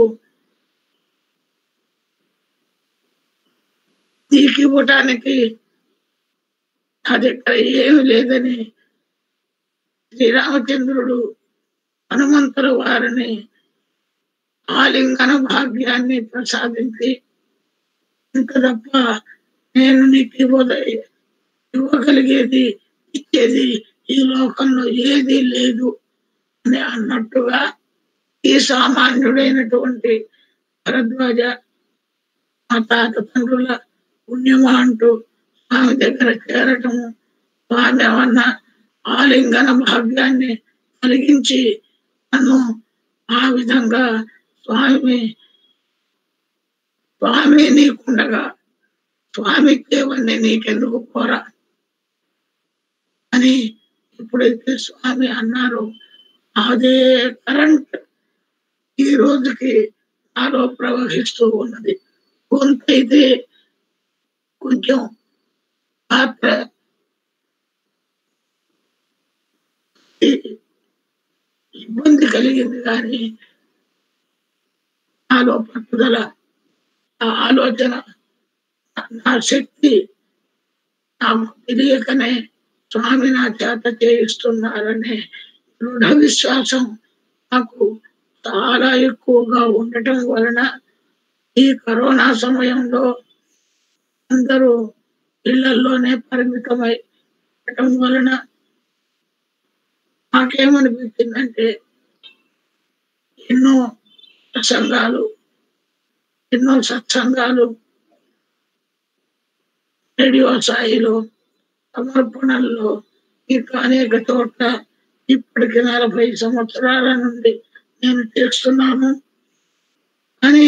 నీకు ఇవ్వటానికి నా దగ్గర ఏమి లేదని శ్రీరామచంద్రుడు హనుమంతుల వారిని ఆలింగన భాగ్యాన్ని ప్రసాదించి ఇంక తప్ప నేను నీకు ఇవ్వద ఇవ్వగలిగేది ఇచ్చేది ఈ లోకంలో ఏది లేదు అని అన్నట్టుగా ఈ సామాన్యుడైనటువంటి భరద్వాజ మా తాత తండ్రుల పుణ్యమా అంటూ స్వామి దగ్గర చేరటము స్వామి ఏమన్నా ఆలింగన భాగ్యాన్ని కలిగించి నన్ను ఆ విధంగా స్వామి స్వామి నీకుండగా స్వామికేవన్నీ నీకెందుకు పోరా అని ఎప్పుడైతే స్వామి అన్నారో అదే కరెంట్ ఈ రోజుకి నాలో ప్రవహిస్తూ ఉన్నది కొంత అయితే కొంచెం పాత్ర ఇబ్బంది కలిగింది కానీ నాలో పట్టుదల ఆ ఆలోచన నా శక్తి నాకు తెలియకనే స్వామి నా చేత చేయిస్తున్నారనే దృఢ విశ్వాసం నాకు చాలా ఎక్కువగా ఉండటం వలన ఈ కరోనా సమయంలో అందరూ ఇళ్లలోనే పరిమితమై ఉండటం వలన నాకేమనిపించిందంటే ఎన్నో ప్రసంగాలు ఎన్నో సత్సంగాలు రేడియో స్థాయిలో సమర్పణల్లో ఇంకా అనేక చోట్ల ఇప్పటికి నలభై సంవత్సరాల నుండి నేను చేస్తున్నాను అని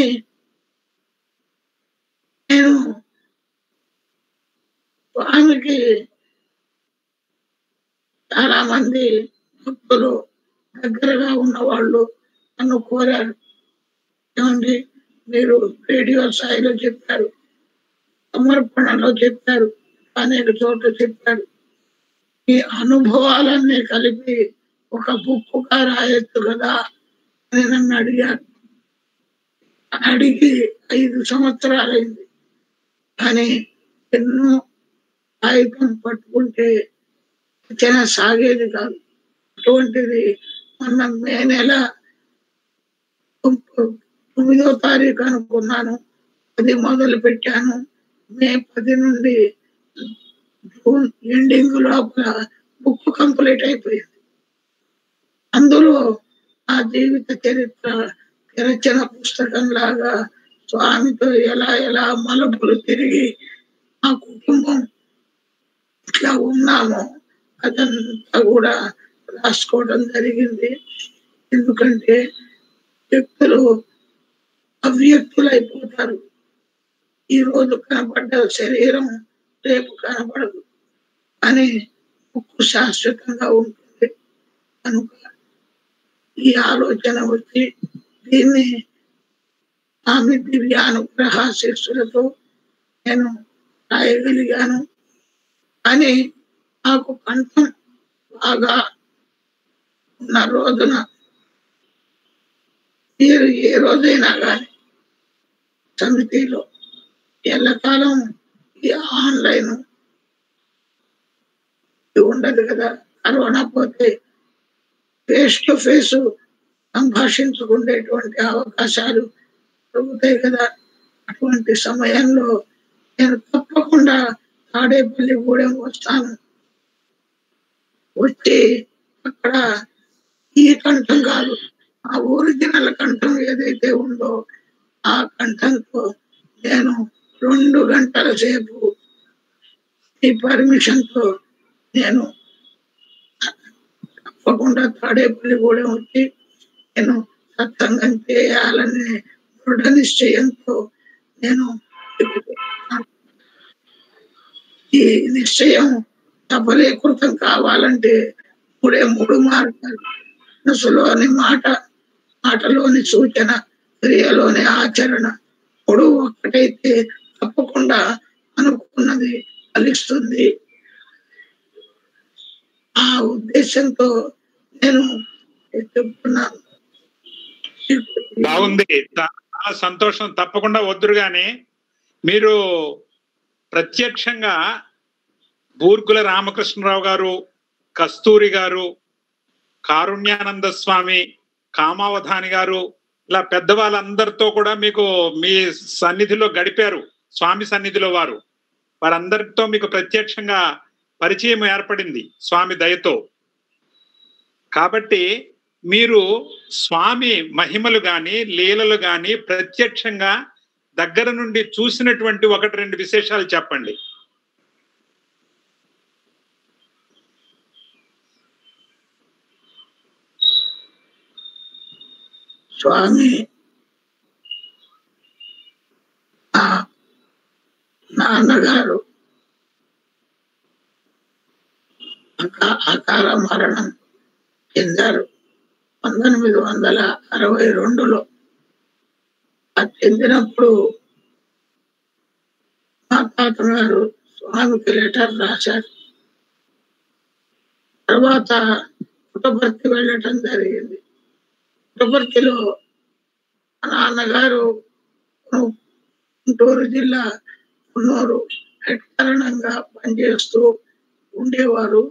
నేను స్వామికి చాలా మంది భక్తులు దగ్గరగా ఉన్న వాళ్ళు నన్ను కోరారు ఏమండి మీరు రేడియో స్థాయిలో చెప్పారు సమర్పణలో చెప్పారు అనేక చోట్ల చెప్పారు ఈ అనుభవాలన్నీ కలిపి ఒక బుక్కుగా రాయొచ్చు కదా అని నన్ను అడిగారు అడిగి ఐదు సంవత్సరాలైంది కానీ ఎన్నో కాగితం పట్టుకుంటే రచన సాగేది కాదు అటువంటిది మొన్న మే నెల తొమ్మిదో తారీఖు అనుకున్నాను అది మొదలు పెట్టాను మే పది నుండి జూన్ ఎండింగ్ లోపల బుక్ కంప్లీట్ అయిపోయింది అందులో నా జీవిత చరిత్ర తెరచిన పుస్తకం లాగా స్వామితో ఎలా ఎలా మలుపులు తిరిగి మా కుటుంబం ఇట్లా ఉన్నామో అదంతా కూడా రాసుకోవడం జరిగింది ఎందుకంటే వ్యక్తులు అవ్యక్తులైపోతారు ఈ రోజు కనపడ్డ శరీరం రేపు కనపడదు అని ఉక్కు శాశ్వతంగా ఉంటుంది కనుక ఈ ఆలోచన వచ్చి దీన్ని ఆమె దివ్యానుగ్రహ శిష్యులతో నేను రాయగలిగాను అని నాకు కంఠం బాగా ఉన్న రోజున మీరు ఏ రోజైనా కానీ సమితిలో ఎల్లకాలం ఈ ఆన్లైన్ ఉండదు కదా కరోనా పోతే ఫేస్ టు ఫేస్ సంభాషించుకునేటువంటి అవకాశాలు దొరుకుతాయి కదా అటువంటి సమయంలో నేను తప్పకుండా తాడేపల్లి గూడెం వస్తాను వచ్చి అక్కడ ఈ కంఠం కాదు ఆ ఒరిజినల్ కంఠం ఏదైతే ఉందో ఆ కంఠంతో నేను రెండు గంటల సేపు ఈ పర్మిషన్ తో నేను తప్పకుండా తాడేపల్లి కూడా వచ్చి నేను సత్సంగం చేయాలనే దృఢ నిశ్చయంతో నేను ఈ నిశ్చయం సఫలీకృతం కావాలంటే మూడే మూడు మార్గాలు మనసులోని మాట మాటలోని సూచన క్రియలోని ఆచరణ మూడు ఒక్కటైతే తప్పకుండా అనుకున్నది ఫలిస్తుంది ఆ ఉద్దేశంతో నేను చెప్తున్నాను బాగుంది చాలా సంతోషం తప్పకుండా వద్దురు గాని మీరు ప్రత్యక్షంగా బూర్గుల రామకృష్ణరావు గారు కస్తూరి గారు కారుణ్యానంద స్వామి కామావధాని గారు ఇలా పెద్దవాళ్ళందరితో కూడా మీకు మీ సన్నిధిలో గడిపారు స్వామి సన్నిధిలో వారు వారందరితో మీకు ప్రత్యక్షంగా పరిచయం ఏర్పడింది స్వామి దయతో కాబట్టి మీరు స్వామి మహిమలు గాని లీలలు గాని ప్రత్యక్షంగా దగ్గర నుండి చూసినటువంటి ఒకటి రెండు విశేషాలు చెప్పండి స్వామి ఆ నాన్నగారు అకా- అకాల మరణం చెందారు పంతొమ్మిది వందల అరవై రెండులో అది చెందినప్పుడు మా తాతగారు స్వామికి లెటర్ రాశారు తర్వాత పుట్టపర్తి వెళ్ళటం జరిగింది పుట్టపర్తిలో మా నాన్నగారు గుంటూరు జిల్లా కున్నూరు హెడ్ కారణంగా పనిచేస్తూ ఉండేవారు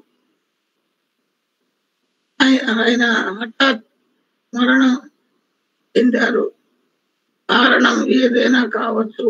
ఆయన ఆయన హఠాత్ మరణం చెందారు కారణం ఏదైనా కావచ్చు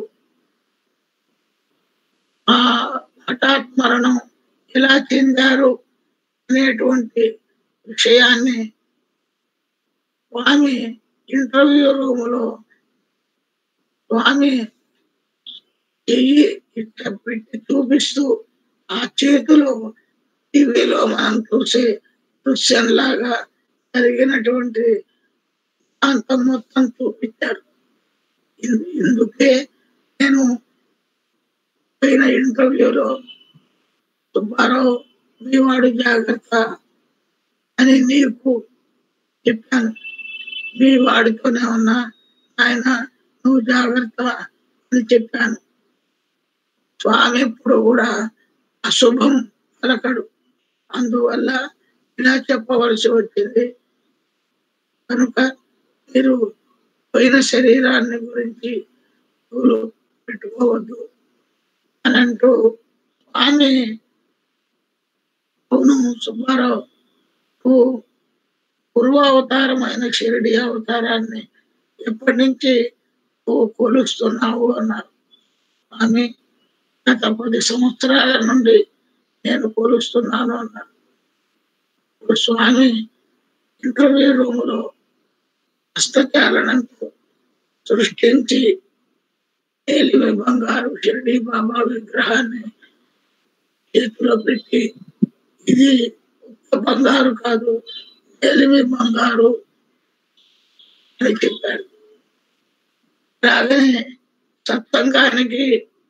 ఆ హఠాత్ మరణం ఎలా చెందారు అనేటువంటి విషయాన్ని స్వామి ఇంటర్వ్యూ రూములో స్వామి చెయ్యి ఇట్లా పెట్టి చూపిస్తూ ఆ చేతిలో టీవీలో మనం చూసే దృశ్యం లాగా జరిగినటువంటి వృత్తాంతం మొత్తం చూపించారు ఇం- ఇందుకే నేను పోయిన ఇంటర్వ్యూలో సుబ్బారావు మీ వాడు జాగ్రత్త అని నీకు చెప్పాను మీ వాడితోనే ఉన్నా ఆయన నువ్వు జాగ్రత్త అని చెప్పాను స్వామి ఎప్పుడు కూడా అశుభం పలకడు అందువల్ల ఇలా చెప్పవలసి వచ్చింది కనుక మీరు పోయిన శరీరాన్ని గురించి ఊరు పెట్టుకోవద్దు అని అంటూ స్వామి అవును సుబ్బారావు నువ్వు పూర్వావతారమైన షిరిడి అవతారాన్ని ఎప్పటి నుంచి నువ్వు కొలుస్తున్నావు అన్నారు స్వామి గత పది సంవత్సరాల నుండి నేను కొలుస్తున్నాను అన్నారు ఇప్పుడు స్వామి ఇంటర్వ్యూ రూములో హస్తచాలనంతో సృష్టించి ఏలిమి బంగారు షిరిడి బాబా విగ్రహాన్ని చేతిలో పెట్టి ఇది ఒక్క బంగారు కాదు ఏలిమి బంగారు అని చెప్పారు అలాగనే సత్సంగానికి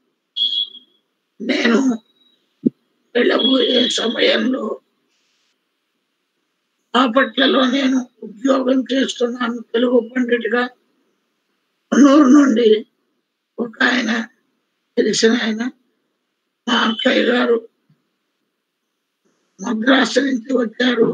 నేను వెళ్ళబోయే సమయంలో బాపట్లలో నేను ఉద్యోగం చేస్తున్నాను తెలుగు పండితుగా కన్నూరు నుండి ఒక ఆయన తెలిసిన ఆయన మా అక్కయ్య గారు మద్రాసు నుంచి వచ్చారు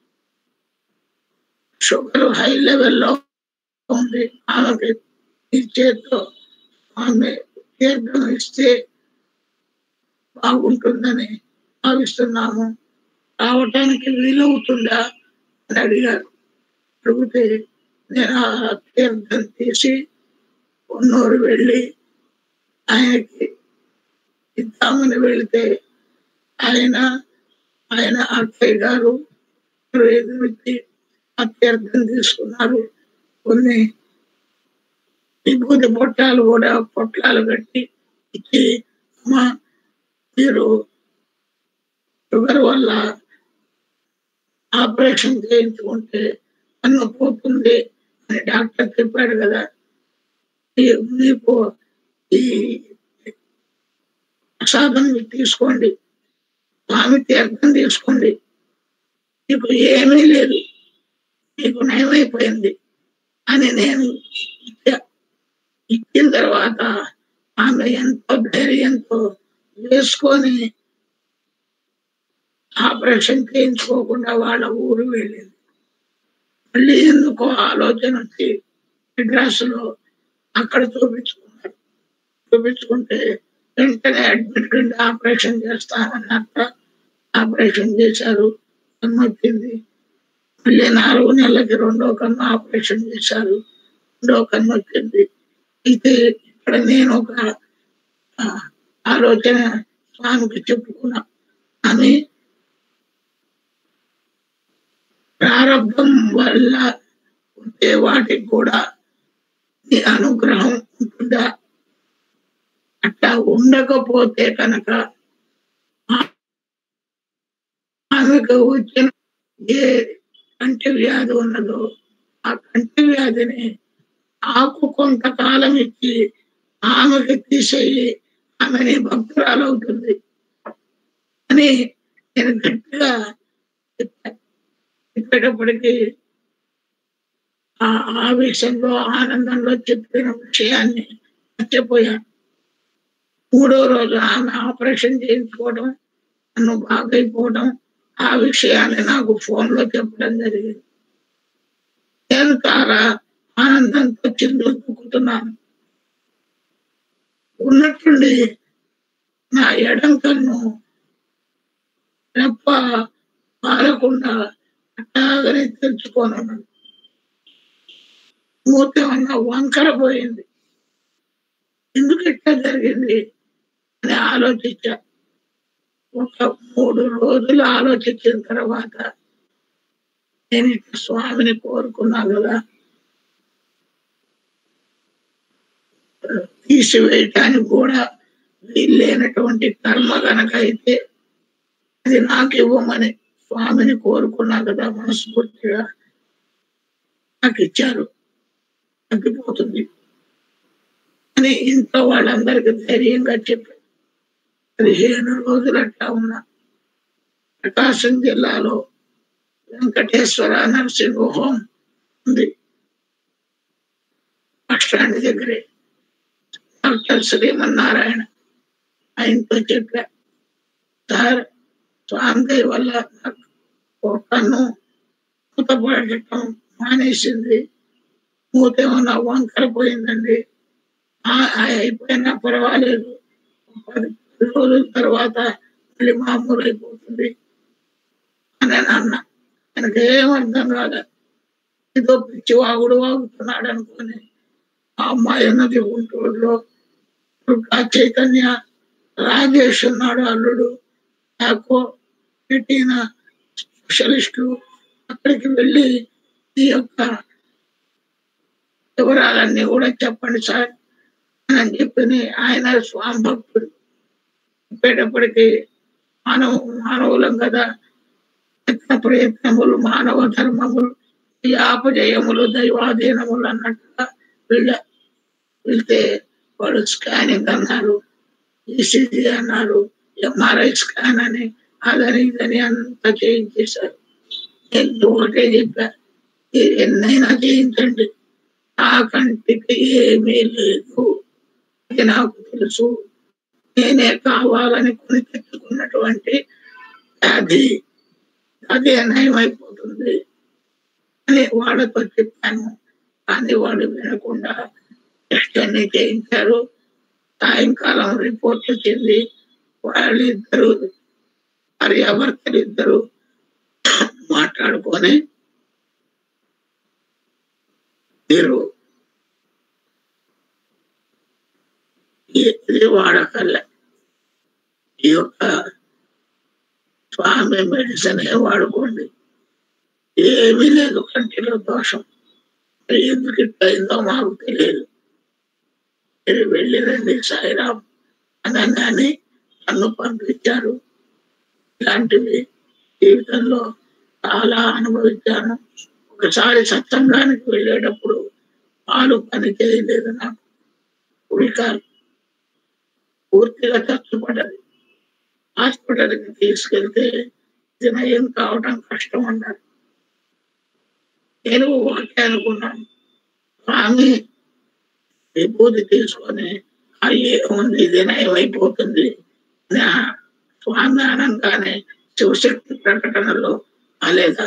షుగర్ హై లెవెల్లో ఉంది ఆమెకి ఈ చేతితో ఆమె తీర్థం ఇస్తే బాగుంటుందని భావిస్తున్నాము రావటానికి వీలవుతుందా అని అడిగారు అడిగితే నేను ఆ తీర్థం తీసి కొన్నూరు వెళ్ళి ఆయనకి ఇద్దామని వెళితే ఆయన ఆయన అక్కయ్య గారు ఎదురుచ్చి ఆ తీర్థం తీసుకున్నారు కొన్ని విభూతి పొట్టాలు కూడా పొట్లాలు కట్టి ఇచ్చి అమ్మా మీరు షుగర్ వల్ల ఆపరేషన్ చేయించుకుంటే అన్ను పోతుంది అని డాక్టర్ చెప్పాడు కదా ఈ- మీకు ఈ ప్రసాదం మీరు తీసుకోండి స్వామి తీర్థం తీసుకోండి మీకు ఏమీ లేదు మీకు నయమైపోయింది అని నేను ఇచ్చా ఇచ్చిన తర్వాత ఆమె ఎంతో ధైర్యంతో వేసుకొని ఆపరేషన్ చేయించుకోకుండా వాళ్ళ ఊరు వెళ్ళింది మళ్ళీ ఎందుకో ఆలోచన వచ్చి మెడ్రాస్ లో అక్కడ చూపించుకున్నారు చూపించుకుంటే వెంటనే అడ్మిట్ ఉండి ఆపరేషన్ చేస్తానన్నట్ట ఆపరేషన్ చేశారు కన్ను వచ్చింది మళ్ళీ నాలుగు నెలలకి రెండో కన్ను ఆపరేషన్ చేశారు రెండో కన్ను వచ్చింది అయితే ఇక్కడ నేను ఒక ఆ, ఆలోచన స్వామికి చెప్పుకున్నా అని ప్రారంభం వల్ల ఉండే వాటికి కూడా నీ అనుగ్రహం ఉంటుందా అట్లా ఉండకపోతే కనుక ఆమెకు వచ్చిన ఏ కంటి వ్యాధి ఉన్నదో ఆ కంటి వ్యాధిని ఆకు కొంతకాలం ఇచ్చి ఆమెకి తీసేయి ఆమెని భక్తురాలవుతుంది అని నేను గట్టిగా చెప్పాను చెప్పేటప్పటికి ఆ ఆవేశంలో ఆనందంలో చెప్పిన విషయాన్ని మర్చిపోయాను మూడో రోజు ఆమె ఆపరేషన్ చేయించుకోవడం నన్ను బాగైపోవడం ఆ విషయాన్ని నాకు ఫోన్ లో చెప్పడం జరిగింది నేను చాలా ఆనందంతో చిందులు తొక్కుతున్నాను ఉన్నట్టుండి నా ఎడం కన్ను రెప్ప పారకుండా అట్లాగనే తెరుచుకొని ఉన్నాను మూత ఉన్న వంకర పోయింది ఎందుకు ఇట్లా జరిగింది అని ఆలోచించా ఒక మూడు రోజులు ఆలోచించిన తర్వాత నేను ఇట్లా స్వామిని కోరుకున్నా కదా తీసివేయటానికి కూడా వీల్లేనటువంటి కర్మ గనక అయితే అది నాకు ఇవ్వమని స్వామిని కోరుకున్నా కదా మనస్ఫూర్తిగా నాకు ఇచ్చారు తగ్గిపోతుంది అని ఇంట్లో వాళ్ళందరికీ ధైర్యంగా చెప్పారు పదిహేను రోజులు అట్లా ఉన్నా ప్రకాశం జిల్లాలో వెంకటేశ్వర నర్సింగ్ హోమ్ ఉంది బస్ స్టాండ్ దగ్గరే డాక్టర్ శ్రీమన్నారాయణ ఆయనతో చెప్పా సార్ స్వామి దయ వల్ల నాకు ఒక కన్ను మూతపడటం మానేసింది మూత ఏమన్నా వంకర పోయిందండి ఆ, ఆ అయిపోయినా పర్వాలేదు పది పది రోజుల తర్వాత మళ్ళీ మామూలు అయిపోతుంది అని అని అన్నా ఆయనకి ఏం అర్థం కాలేదు ఏదో పిచ్చి వాగుడు వాగుతున్నాడు అనుకుని ఆ అమ్మాయి అన్నది గుంటూరులో దుర్గా చైతన్య రాజేష్ ఉన్నాడు అల్లుడు నాకు పెట్టిన స్పెషలిస్టులు అక్కడికి వెళ్ళి ఈ యొక్క వివరాలన్నీ కూడా చెప్పండి సార్ అని చెప్పి ఆయన స్వామి భక్తుడు చెప్పేటప్పటికి మానవ మానవులం కదా యత్న ప్రయత్నములు మానవ ధర్మములు ఈ ఆపజయములు దైవాధీనములు అన్నట్టుగా వీళ్ళ వెళ్తే వాళ్ళు స్కానింగ్ అన్నారు ఈసీజీ అన్నారు ఎంఆర్ఐ స్కాన్ అని అదని ఇదని అంతా చేయించేశారు నేను ఒకటే చెప్పా "మీరు ఎన్నైనా చేయించండి నా కంటికి ఏమీ లేదు అది నాకు తెలుసు నేనే కావాలని కొని తెచ్చుకున్నటువంటి వ్యాధి అదే నయమైపోతుంది అని వాళ్ళతో చెప్పాను కానీ వాళ్ళు వినకుండా టెస్ట్ అన్ని చేయించారు సాయంకాలం రిపోర్ట్ వచ్చింది వాళ్ళిద్దరు భార్యాభర్తలు ఇద్దరు మాట్లాడుకొని మీరు ఇది వాడకల్ల ఈ యొక్క స్వామి మెడిసిన్ ఏ వాడుకోండి ఏమీ లేదు కంటిలో దోషం మరి ఎందుకు ఇట్లా అయిందో మాకు తెలియదు మీరు వెళ్ళిరండి సాయిరాం అనగానే నన్ను పంపించారు ఇలాంటివి జీవితంలో చాలా అనుభవించాను ఒకసారి సత్సంగానికి వెళ్ళేటప్పుడు పాలు పని చేయలేదు నాకు ఉడికారు పూర్తిగా చచ్చుపడ్డది హాస్పిటల్కి తీసుకెళ్తే ఇది నయం కావడం కష్టం అన్నారు నేను ఒకటే అనుకున్నాను స్వామి విభూతి తీసుకొని అయ్యే ఉంది ఇది నయం అయిపోతుంది అని ఆ స్వామి అనగానే శివశక్తి ప్రకటనలో అలేదా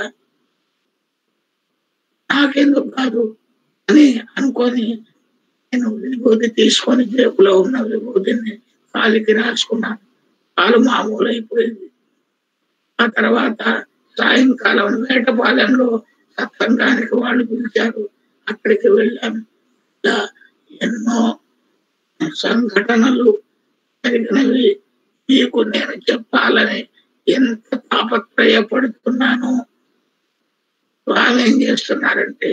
నాకెందుకు కాదు అని అనుకొని నేను విభూతి తీసుకొని జేబులో ఉన్న విభూతిని కాలికి రాసుకున్నాను కాలు మామూలు అయిపోయింది ఆ తర్వాత సాయంకాలం వేటపాలెంలో సత్సంగానికి వాళ్ళు పిలిచారు అక్కడికి వెళ్ళాను ఇలా ఎన్నో సంఘటనలు జరిగినవి మీకు నేను చెప్పాలని ఎంత తాపత్రయపడుతున్నానో వాళ్ళు ఏం చేస్తున్నారంటే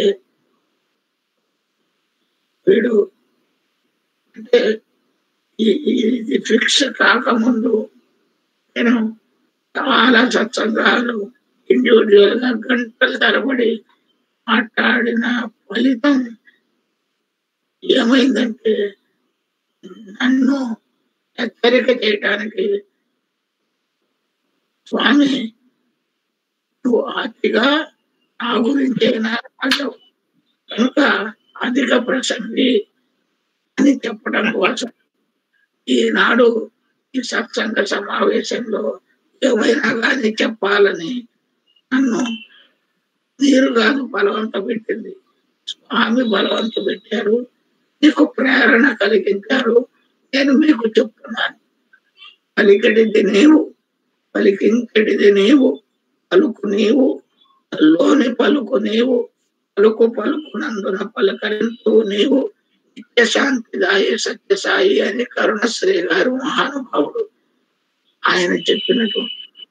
వీడు అంటే ఈ- ఈ- ఇది ఫిక్స్ కాకముందు నేను చాలా సత్సంగాలు ఇండివిజువల్ గా గంటల తరబడి మాట్లాడిన ఫలితం ఏమైందంటే నన్ను హెచ్చరిక చేయడానికి స్వామి నువ్వు అతిగా నా గురించైనా రాశావు కనుక అధిక ప్రసంగి అని చెప్పడం కోసం ఈనాడు ఈ సత్సంగ సమావేశంలో ఏమైనా కానీ చెప్పాలని నన్ను మీరు కాదు బలవంత పెట్టింది స్వామి బలవంత పెట్టారు మీకు ప్రేరణ కలిగించారు నేను మీకు చెప్తున్నాను పలికడిది నీవు పలికింకడిది నీవు పలుకు నీవు లోని పలుకు నీవు పలుకు పలుకునందున పలకరించు నీవు నిత్య శాంతిదాయి సత్యసాయి అని కరుణశ్రీ గారు మహానుభావుడు ఆయన చెప్పినట్టు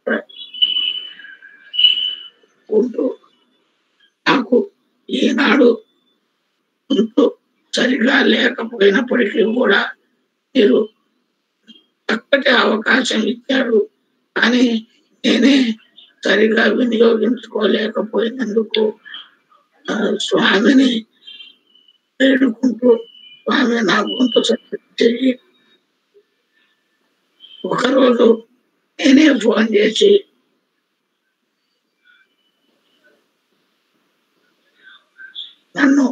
ఉంటూ నాకు ఈనాడు ఉంటూ సరిగా లేకపోయినప్పటికీ కూడా మీరు చక్కటి అవకాశం ఇచ్చారు కానీ నేనే సరిగా వినియోగించుకోలేకపోయినందుకు ఆ, స్వామిని వేడుకుంటూ స్వామి నా గొంతు సత్యం చెయ్యి ఒకరోజు నేనే ఫోన్ చేసి నన్ను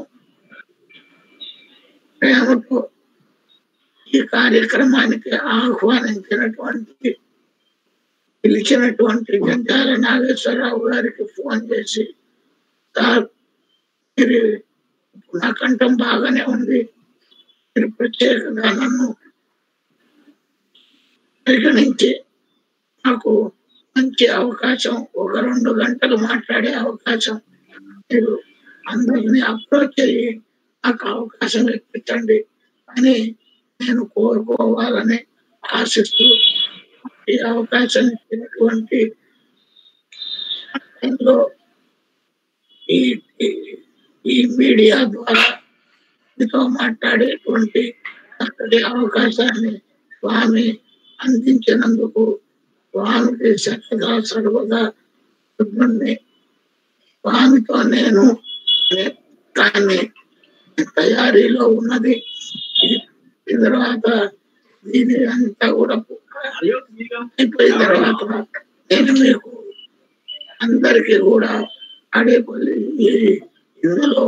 ప్రేమతో ఈ కార్యక్రమానికి ఆహ్వానించినటువంటి పిలిచినటువంటి జంజాల నాగేశ్వరరావు గారికి ఫోన్ చేసి సార్ మీరు నా కంఠం బాగానే ఉంది మీరు ప్రత్యేకంగా నన్ను పరిగణించి నాకు మంచి అవకాశం ఒక రెండు గంటలు మాట్లాడే అవకాశం మీరు అందరినీ అప్రోచ్ అయ్యి నాకు అవకాశం ఇప్పించండి అని నేను కోరుకోవాలని ఆశిస్తూ ఈ అవకాశం ఇచ్చినటువంటి టైంలో ఈ ఈ- ఈ మీడియా ద్వారా మీతో మాట్లాడేటువంటి చక్కటి అవకాశాన్ని స్వామి అందించినందుకు స్వామికి సర్వదా సర్వదా కృతజ్ఞుణ్ణి. స్వామితో నేను అనే దాన్ని తయారీలో ఉన్నది ఇది అయిన తర్వాత దీని అంతా కూడా అయిపోయిన తర్వాత నేను మీకు అందరికీ కూడా అడేపల్లి ఈ- ఇందులో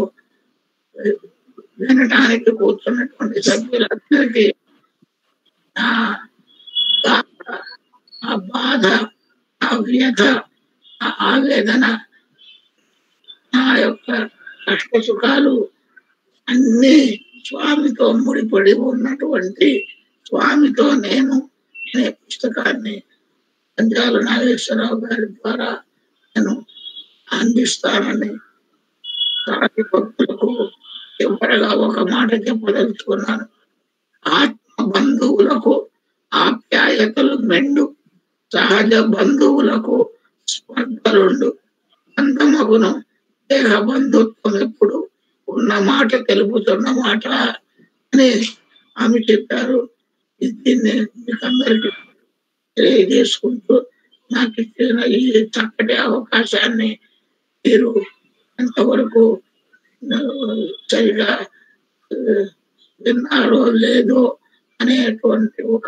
వినడానికి కూర్చున్నటువంటి సభ్యులందరికీ నా బాధ, ఆ బాధ ఆ వ్యధ ఆ ఆవేదన నా యొక్క కష్ట సుఖాలు అన్ని స్వామితో ముడిపడి ఉన్నటువంటి స్వామితో నేను అనే పుస్తకాన్ని పంజాల నాగేశ్వరరావు గారి ద్వారా నేను అందిస్తానని సాటి భక్తులకు చివరగా ఒక మాట చెప్పదలుచుకున్నాను ఆత్మ బంధువులకు ఆప్యాయతలు మెండు సహజ బంధువులకు స్పర్ధలుండు బంధమగును దేహ బంధుత్వం ఎప్పుడు ఉన్న మాట తెలుపుతున్న మాట అని ఆమె చెప్పారు ఇది దీన్ని మీకు అందరికీ తెలియజేసుకుంటూ నాకు ఇచ్చిన ఈ చక్కటి అవకాశాన్ని మీరు ఎంతవరకు ఆ, సరిగా ఆ, విన్నారో లేదో అనేటువంటి ఒక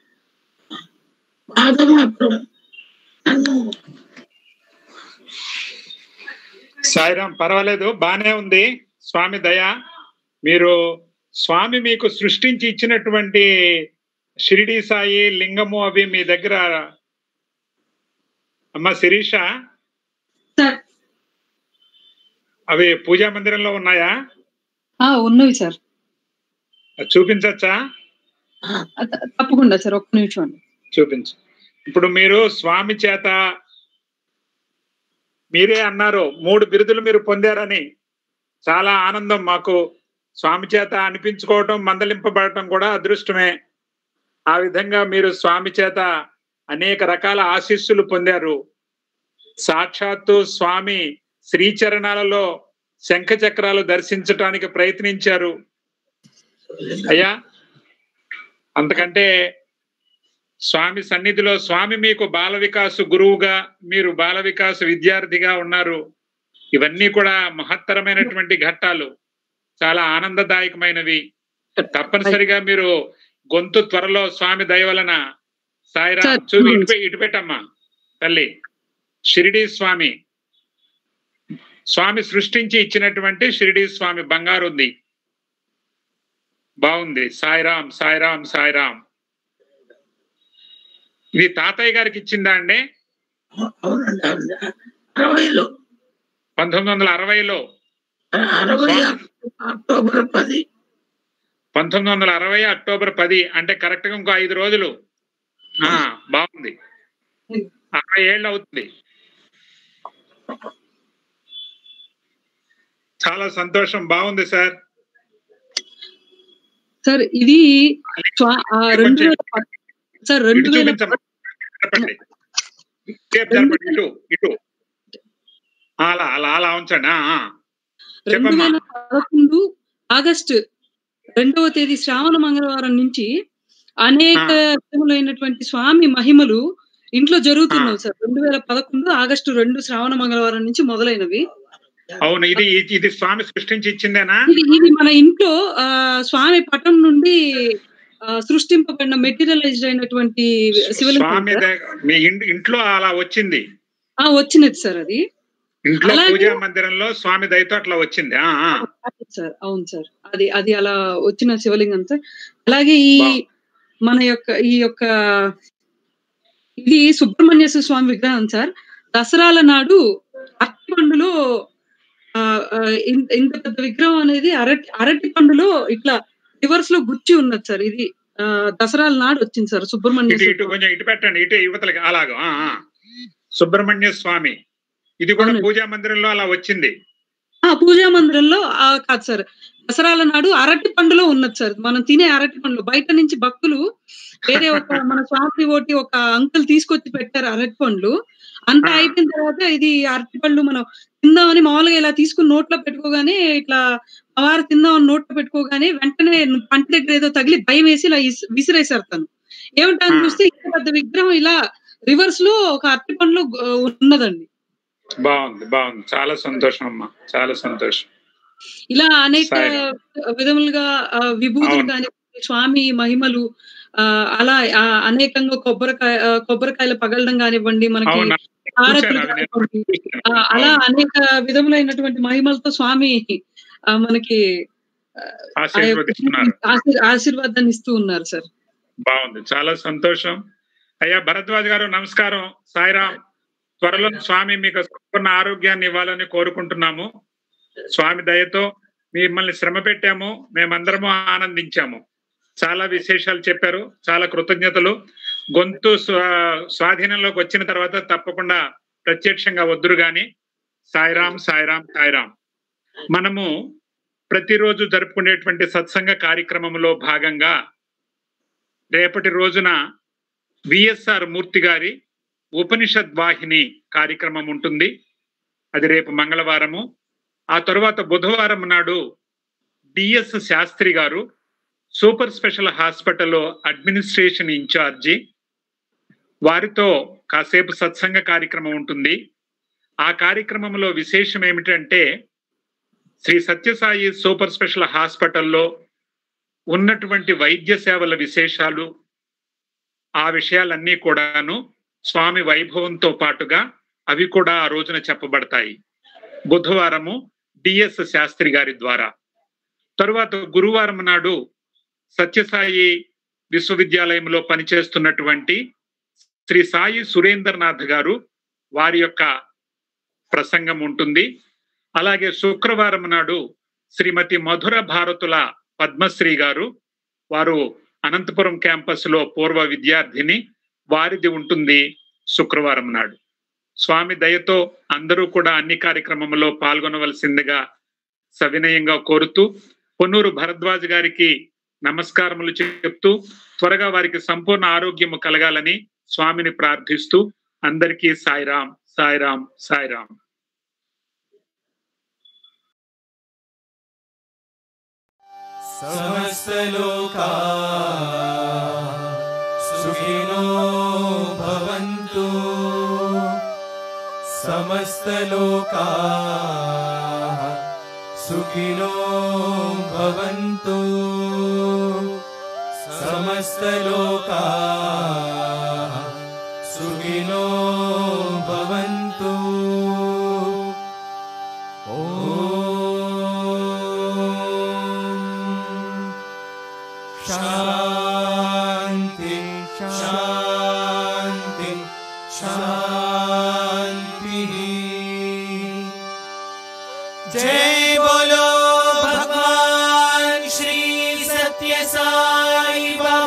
బాధ మాత్రం నన్ను సాయిరాం పర్వాలేదు బానే ఉంది స్వామి దయ మీరు స్వామి మీకు సృష్టించి ఇచ్చినటువంటి షిరిడి సాయి లింగము అవి మీ దగ్గర అమ్మ శిరీష సార్ అవి పూజా మందిరంలో ఉన్నాయా ఆ, ఉన్నవి సార్ అది చూపించచ్చా ఆ, త- తప్పకుండా సార్ ఒక్క నిమిషం అండి చూపించు ఇప్పుడు మీరు స్వామి చేత మీరే అన్నారు మూడు బిరుదులు మీరు పొందారని చాలా ఆనందం మాకు స్వామి చేత అనిపించుకోవటం మందలింపబడటం కూడా అదృష్టమే ఆ విధంగా మీరు స్వామి చేత అనేక రకాల ఆశీస్సులు పొందారు సాక్షాత్తు స్వామి శ్రీచరణాలలో శంఖ చక్రాలు దర్శించటానికి ప్రయత్నించారు అయ్యా అంతకంటే స్వామి సన్నిధిలో స్వామి మీకు బాల వికాస్ గురువుగా మీరు బాల వికాస్ విద్యార్థిగా ఉన్నారు ఇవన్నీ కూడా మహత్తరమైనటువంటి ఘట్టాలు చాలా ఆనందదాయకమైనవి తప్పనిసరిగా మీరు గొంతు త్వరలో స్వామి దయ వలన సాయిరాం సార్, చూపి ఇటు పె- ఇటు పెట్టమ్మా తల్లి షిరిడి స్వామి స్వామి సృష్టించి ఇచ్చినటువంటి షిరిడి స్వామి బంగారు ఉంది బాగుంది సాయిరాం సాయిరాం సాయిరాం ఇది తాతయ్య గారికి ఇచ్చిందా అండి అవునండి అవునండి. అరవైలో పంతొమ్మిది వందల అరవైలో అరవై అక్టోబర్ పది పంతొమ్మిది వందల అరవై అక్టోబర్ పది అంటే కరెక్ట్ గా ఇంకో ఐదు రోజులు ఆ బాగుంది అరవై ఏళ్ళు అవుతుంది చాలా సంతోషం బాగుంది సార్ సార్ ఇది స్వా- ఆ రెండు వేల పద్- సార్ రెండు ఇటు వేల చూపించమ్మా చెప్పండి సేపు జరపండి ఇటు ఇటు అలా అలా అలా ఉంచండి ఆ, ఆ. రెండు చెప్పమ్మా. వేల పదకొండు ఆగస్టు రెండవ తేదీ శ్రావణ మంగళవారం నుంచి అనేక విధములైనటువంటి స్వామి మహిమలు ఇంట్లో జరుగుతున్నాయి సార్ రెండు వేల పదకొండు ఆగస్టు రెండు శ్రావణ మంగళవారం నుంచి మొదలైనవి అవును ఇది ఇది స్వామి సృష్టించి ఇచ్చిందేనా ఇది ఇది మన ఇంట్లో ఆ, స్వామి పటం నుండి ఆ, సృష్టింపబడిన మెటీరియలైజ్డ్ అయినటువంటి శివలింగం స్వామి సార్. ద- మీ ఇన్- ఇంట్లో అలా వచ్చింది ఆ, వచ్చినది సార్ అది ఇంట్లో అలాగే- పూజా మందిరంలో స్వామి దయతో అట్లా వచ్చింది ఆ, ఆ. అవును సార్ అవును సార్ అది అది అలా వచ్చిన శివలింగం సార్ అలాగే ఈ వావ్. మన యొక్క ఈ యొక్క ఇది సుబ్రహ్మణ్యేశ్వర స్వామి విగ్రహం సార్ దసరాల నాడు అరటి పండులో ఆ, ఆ, ఇంత ఇంత పెద్ద విగ్రహం అనేది అరటి అరటి పండులో ఇట్లా రివర్స్ లో గుచ్చి ఉన్నది సార్ ఇది ఆ, దసరాల నాడు వచ్చింది సార్ ఇటు సుబ్రహ్మణ్యేశ్వర ఇటు కొంచెం ఇటు పెట్టండి ఇటు యువతలకి అలాగా ఆ, ఆ. సుబ్రహ్మణ్య స్వామి ఇది కూడా అవును. పూజా మందిరంలో అలా వచ్చింది ఆ పూజా మందిరంలో ఆ, కాదు సార్ దసరాల నాడు అరటి పండులో ఉన్నది సార్ మనం తినే అరటి పండ్లు బయట నుంచి భక్తులు వేరే ఒక మన స్వామి ఒకటి ఒక అంకుల్ తీసుకొచ్చి పెట్టారు అరటి పండ్లు అంతా ఆ. అయిపోయిన తర్వాత ఇది అరటి పళ్ళు మనం తిందామని మామూలుగా ఇలా తీసుకుని నోట్లో పెట్టుకోగానే ఇట్లా అవారు తిందామని నోట్లో పెట్టుకోగానే వెంటనే పంట దగ్గర ఏదో తగిలి భయం వేసి ఇలా ఇస్- విసిరేశారు తను ఏమిటని ఆ. చూస్తే ఇంత పెద్ద విగ్రహం ఇలా రివర్స్ లో ఒక అరటి పండ్లో ఆ, ఉన్నదండి బాగుంది బాగుంది చాలా సంతోషం అమ్మా చాలా సంతోషం ఇలా అనేక సాయిరాం. విధములుగా ఆ, విభూతులు అవును. కానీ స్వామి మహిమలు ఆ, అలా ఆ, అనేకంగా కొబ్బరికాయ ఆ, కొబ్బరికాయలు పగలడం కానివ్వండి మనకి అవునా హారతులు చూశాను అవి నేను కానివ్వండి. చూశాను. ఆ, అలా అవును. అనేక విధములైనటువంటి మహిమలతో స్వామి ఆ, మనకి ఆ యొక్క ఆశీర్వదిస్తున్నారు ఆశీర్- ఆశీర్వాదాన్ని ఇస్తూ ఉన్నారు సార్ బాగుంది చాలా సంతోషం అయ్యా భరద్వాజ్ గారు నమస్కారం సాయిరాం త్వరలో స్వామి మీకు సంపూర్ణ ఆరోగ్యాన్ని ఇవ్వాలని కోరుకుంటున్నాము స్వామి దయతో మిమ్మల్ని శ్రమ పెట్టాము మేమందరము ఆనందించాము చాలా విశేషాలు చెప్పారు చాలా కృతజ్ఞతలు గొంతు స్వా- స్వాధీనంలోకి వచ్చిన తర్వాత తప్పకుండా ప్రత్యక్షంగా వద్దురు గాని సాయిరాం సాయిరాం సాయిరాం మనము ప్రతిరోజు జరుపుకునేటువంటి సత్సంగ కార్యక్రమంలో భాగంగా రేపటి రోజున విఎస్ఆర్ మూర్తి గారి ఉపనిషద్ వాహిని కార్యక్రమం ఉంటుంది అది రేపు మంగళవారము ఆ తరువాత బుధవారం నాడు డిఎస్ శాస్త్రి గారు సూపర్ స్పెషల్ హాస్పిటల్లో అడ్మినిస్ట్రేషన్ ఇన్ఛార్జి వారితో కాసేపు సత్సంగ కార్యక్రమం ఉంటుంది ఆ కార్యక్రమంలో విశేషం ఏమిటంటే శ్రీ సత్యసాయి సూపర్ స్పెషల్ హాస్పిటల్లో ఉన్నటువంటి వైద్య సేవల విశేషాలు ఆ విషయాలన్నీ కూడాను స్వామి వైభవంతో పాటుగా అవి కూడా ఆ రోజున చెప్పబడతాయి బుధవారము డిఎస్ శాస్త్రి గారి ద్వారా తరువాత గురువారం నాడు సత్యసాయి విశ్వవిద్యాలయంలో పనిచేస్తున్నటువంటి శ్రీ సాయి సురేంద్రనాథ్ గారు వారి యొక్క ప్రసంగం ఉంటుంది అలాగే శుక్రవారం నాడు శ్రీమతి మధుర భారతుల పద్మశ్రీ గారు వారు అనంతపురం క్యాంపస్ లో పూర్వ విద్యార్థిని వారిది ఉంటుంది శుక్రవారం నాడు స్వామి దయతో అందరూ కూడా అన్ని కార్యక్రమంలో పాల్గొనవలసిందిగా సవినయంగా కోరుతూ పొన్నూరు భరద్వాజ్ గారికి నమస్కారములు చెప్తూ త్వరగా వారికి సంపూర్ణ ఆరోగ్యము కలగాలని స్వామిని ప్రార్థిస్తూ అందరికీ సాయిరాం సాయిరాం సాయిరాం समस्तलोका सुखिनो भवन्तु समस्तलोका सुखिनो भवन्तु समस्तलोका सुखिनो भवन्तु ॐ शान्ति शान्ति शान्तिः जय बोलो भगवान श्री सत्य साई बाबा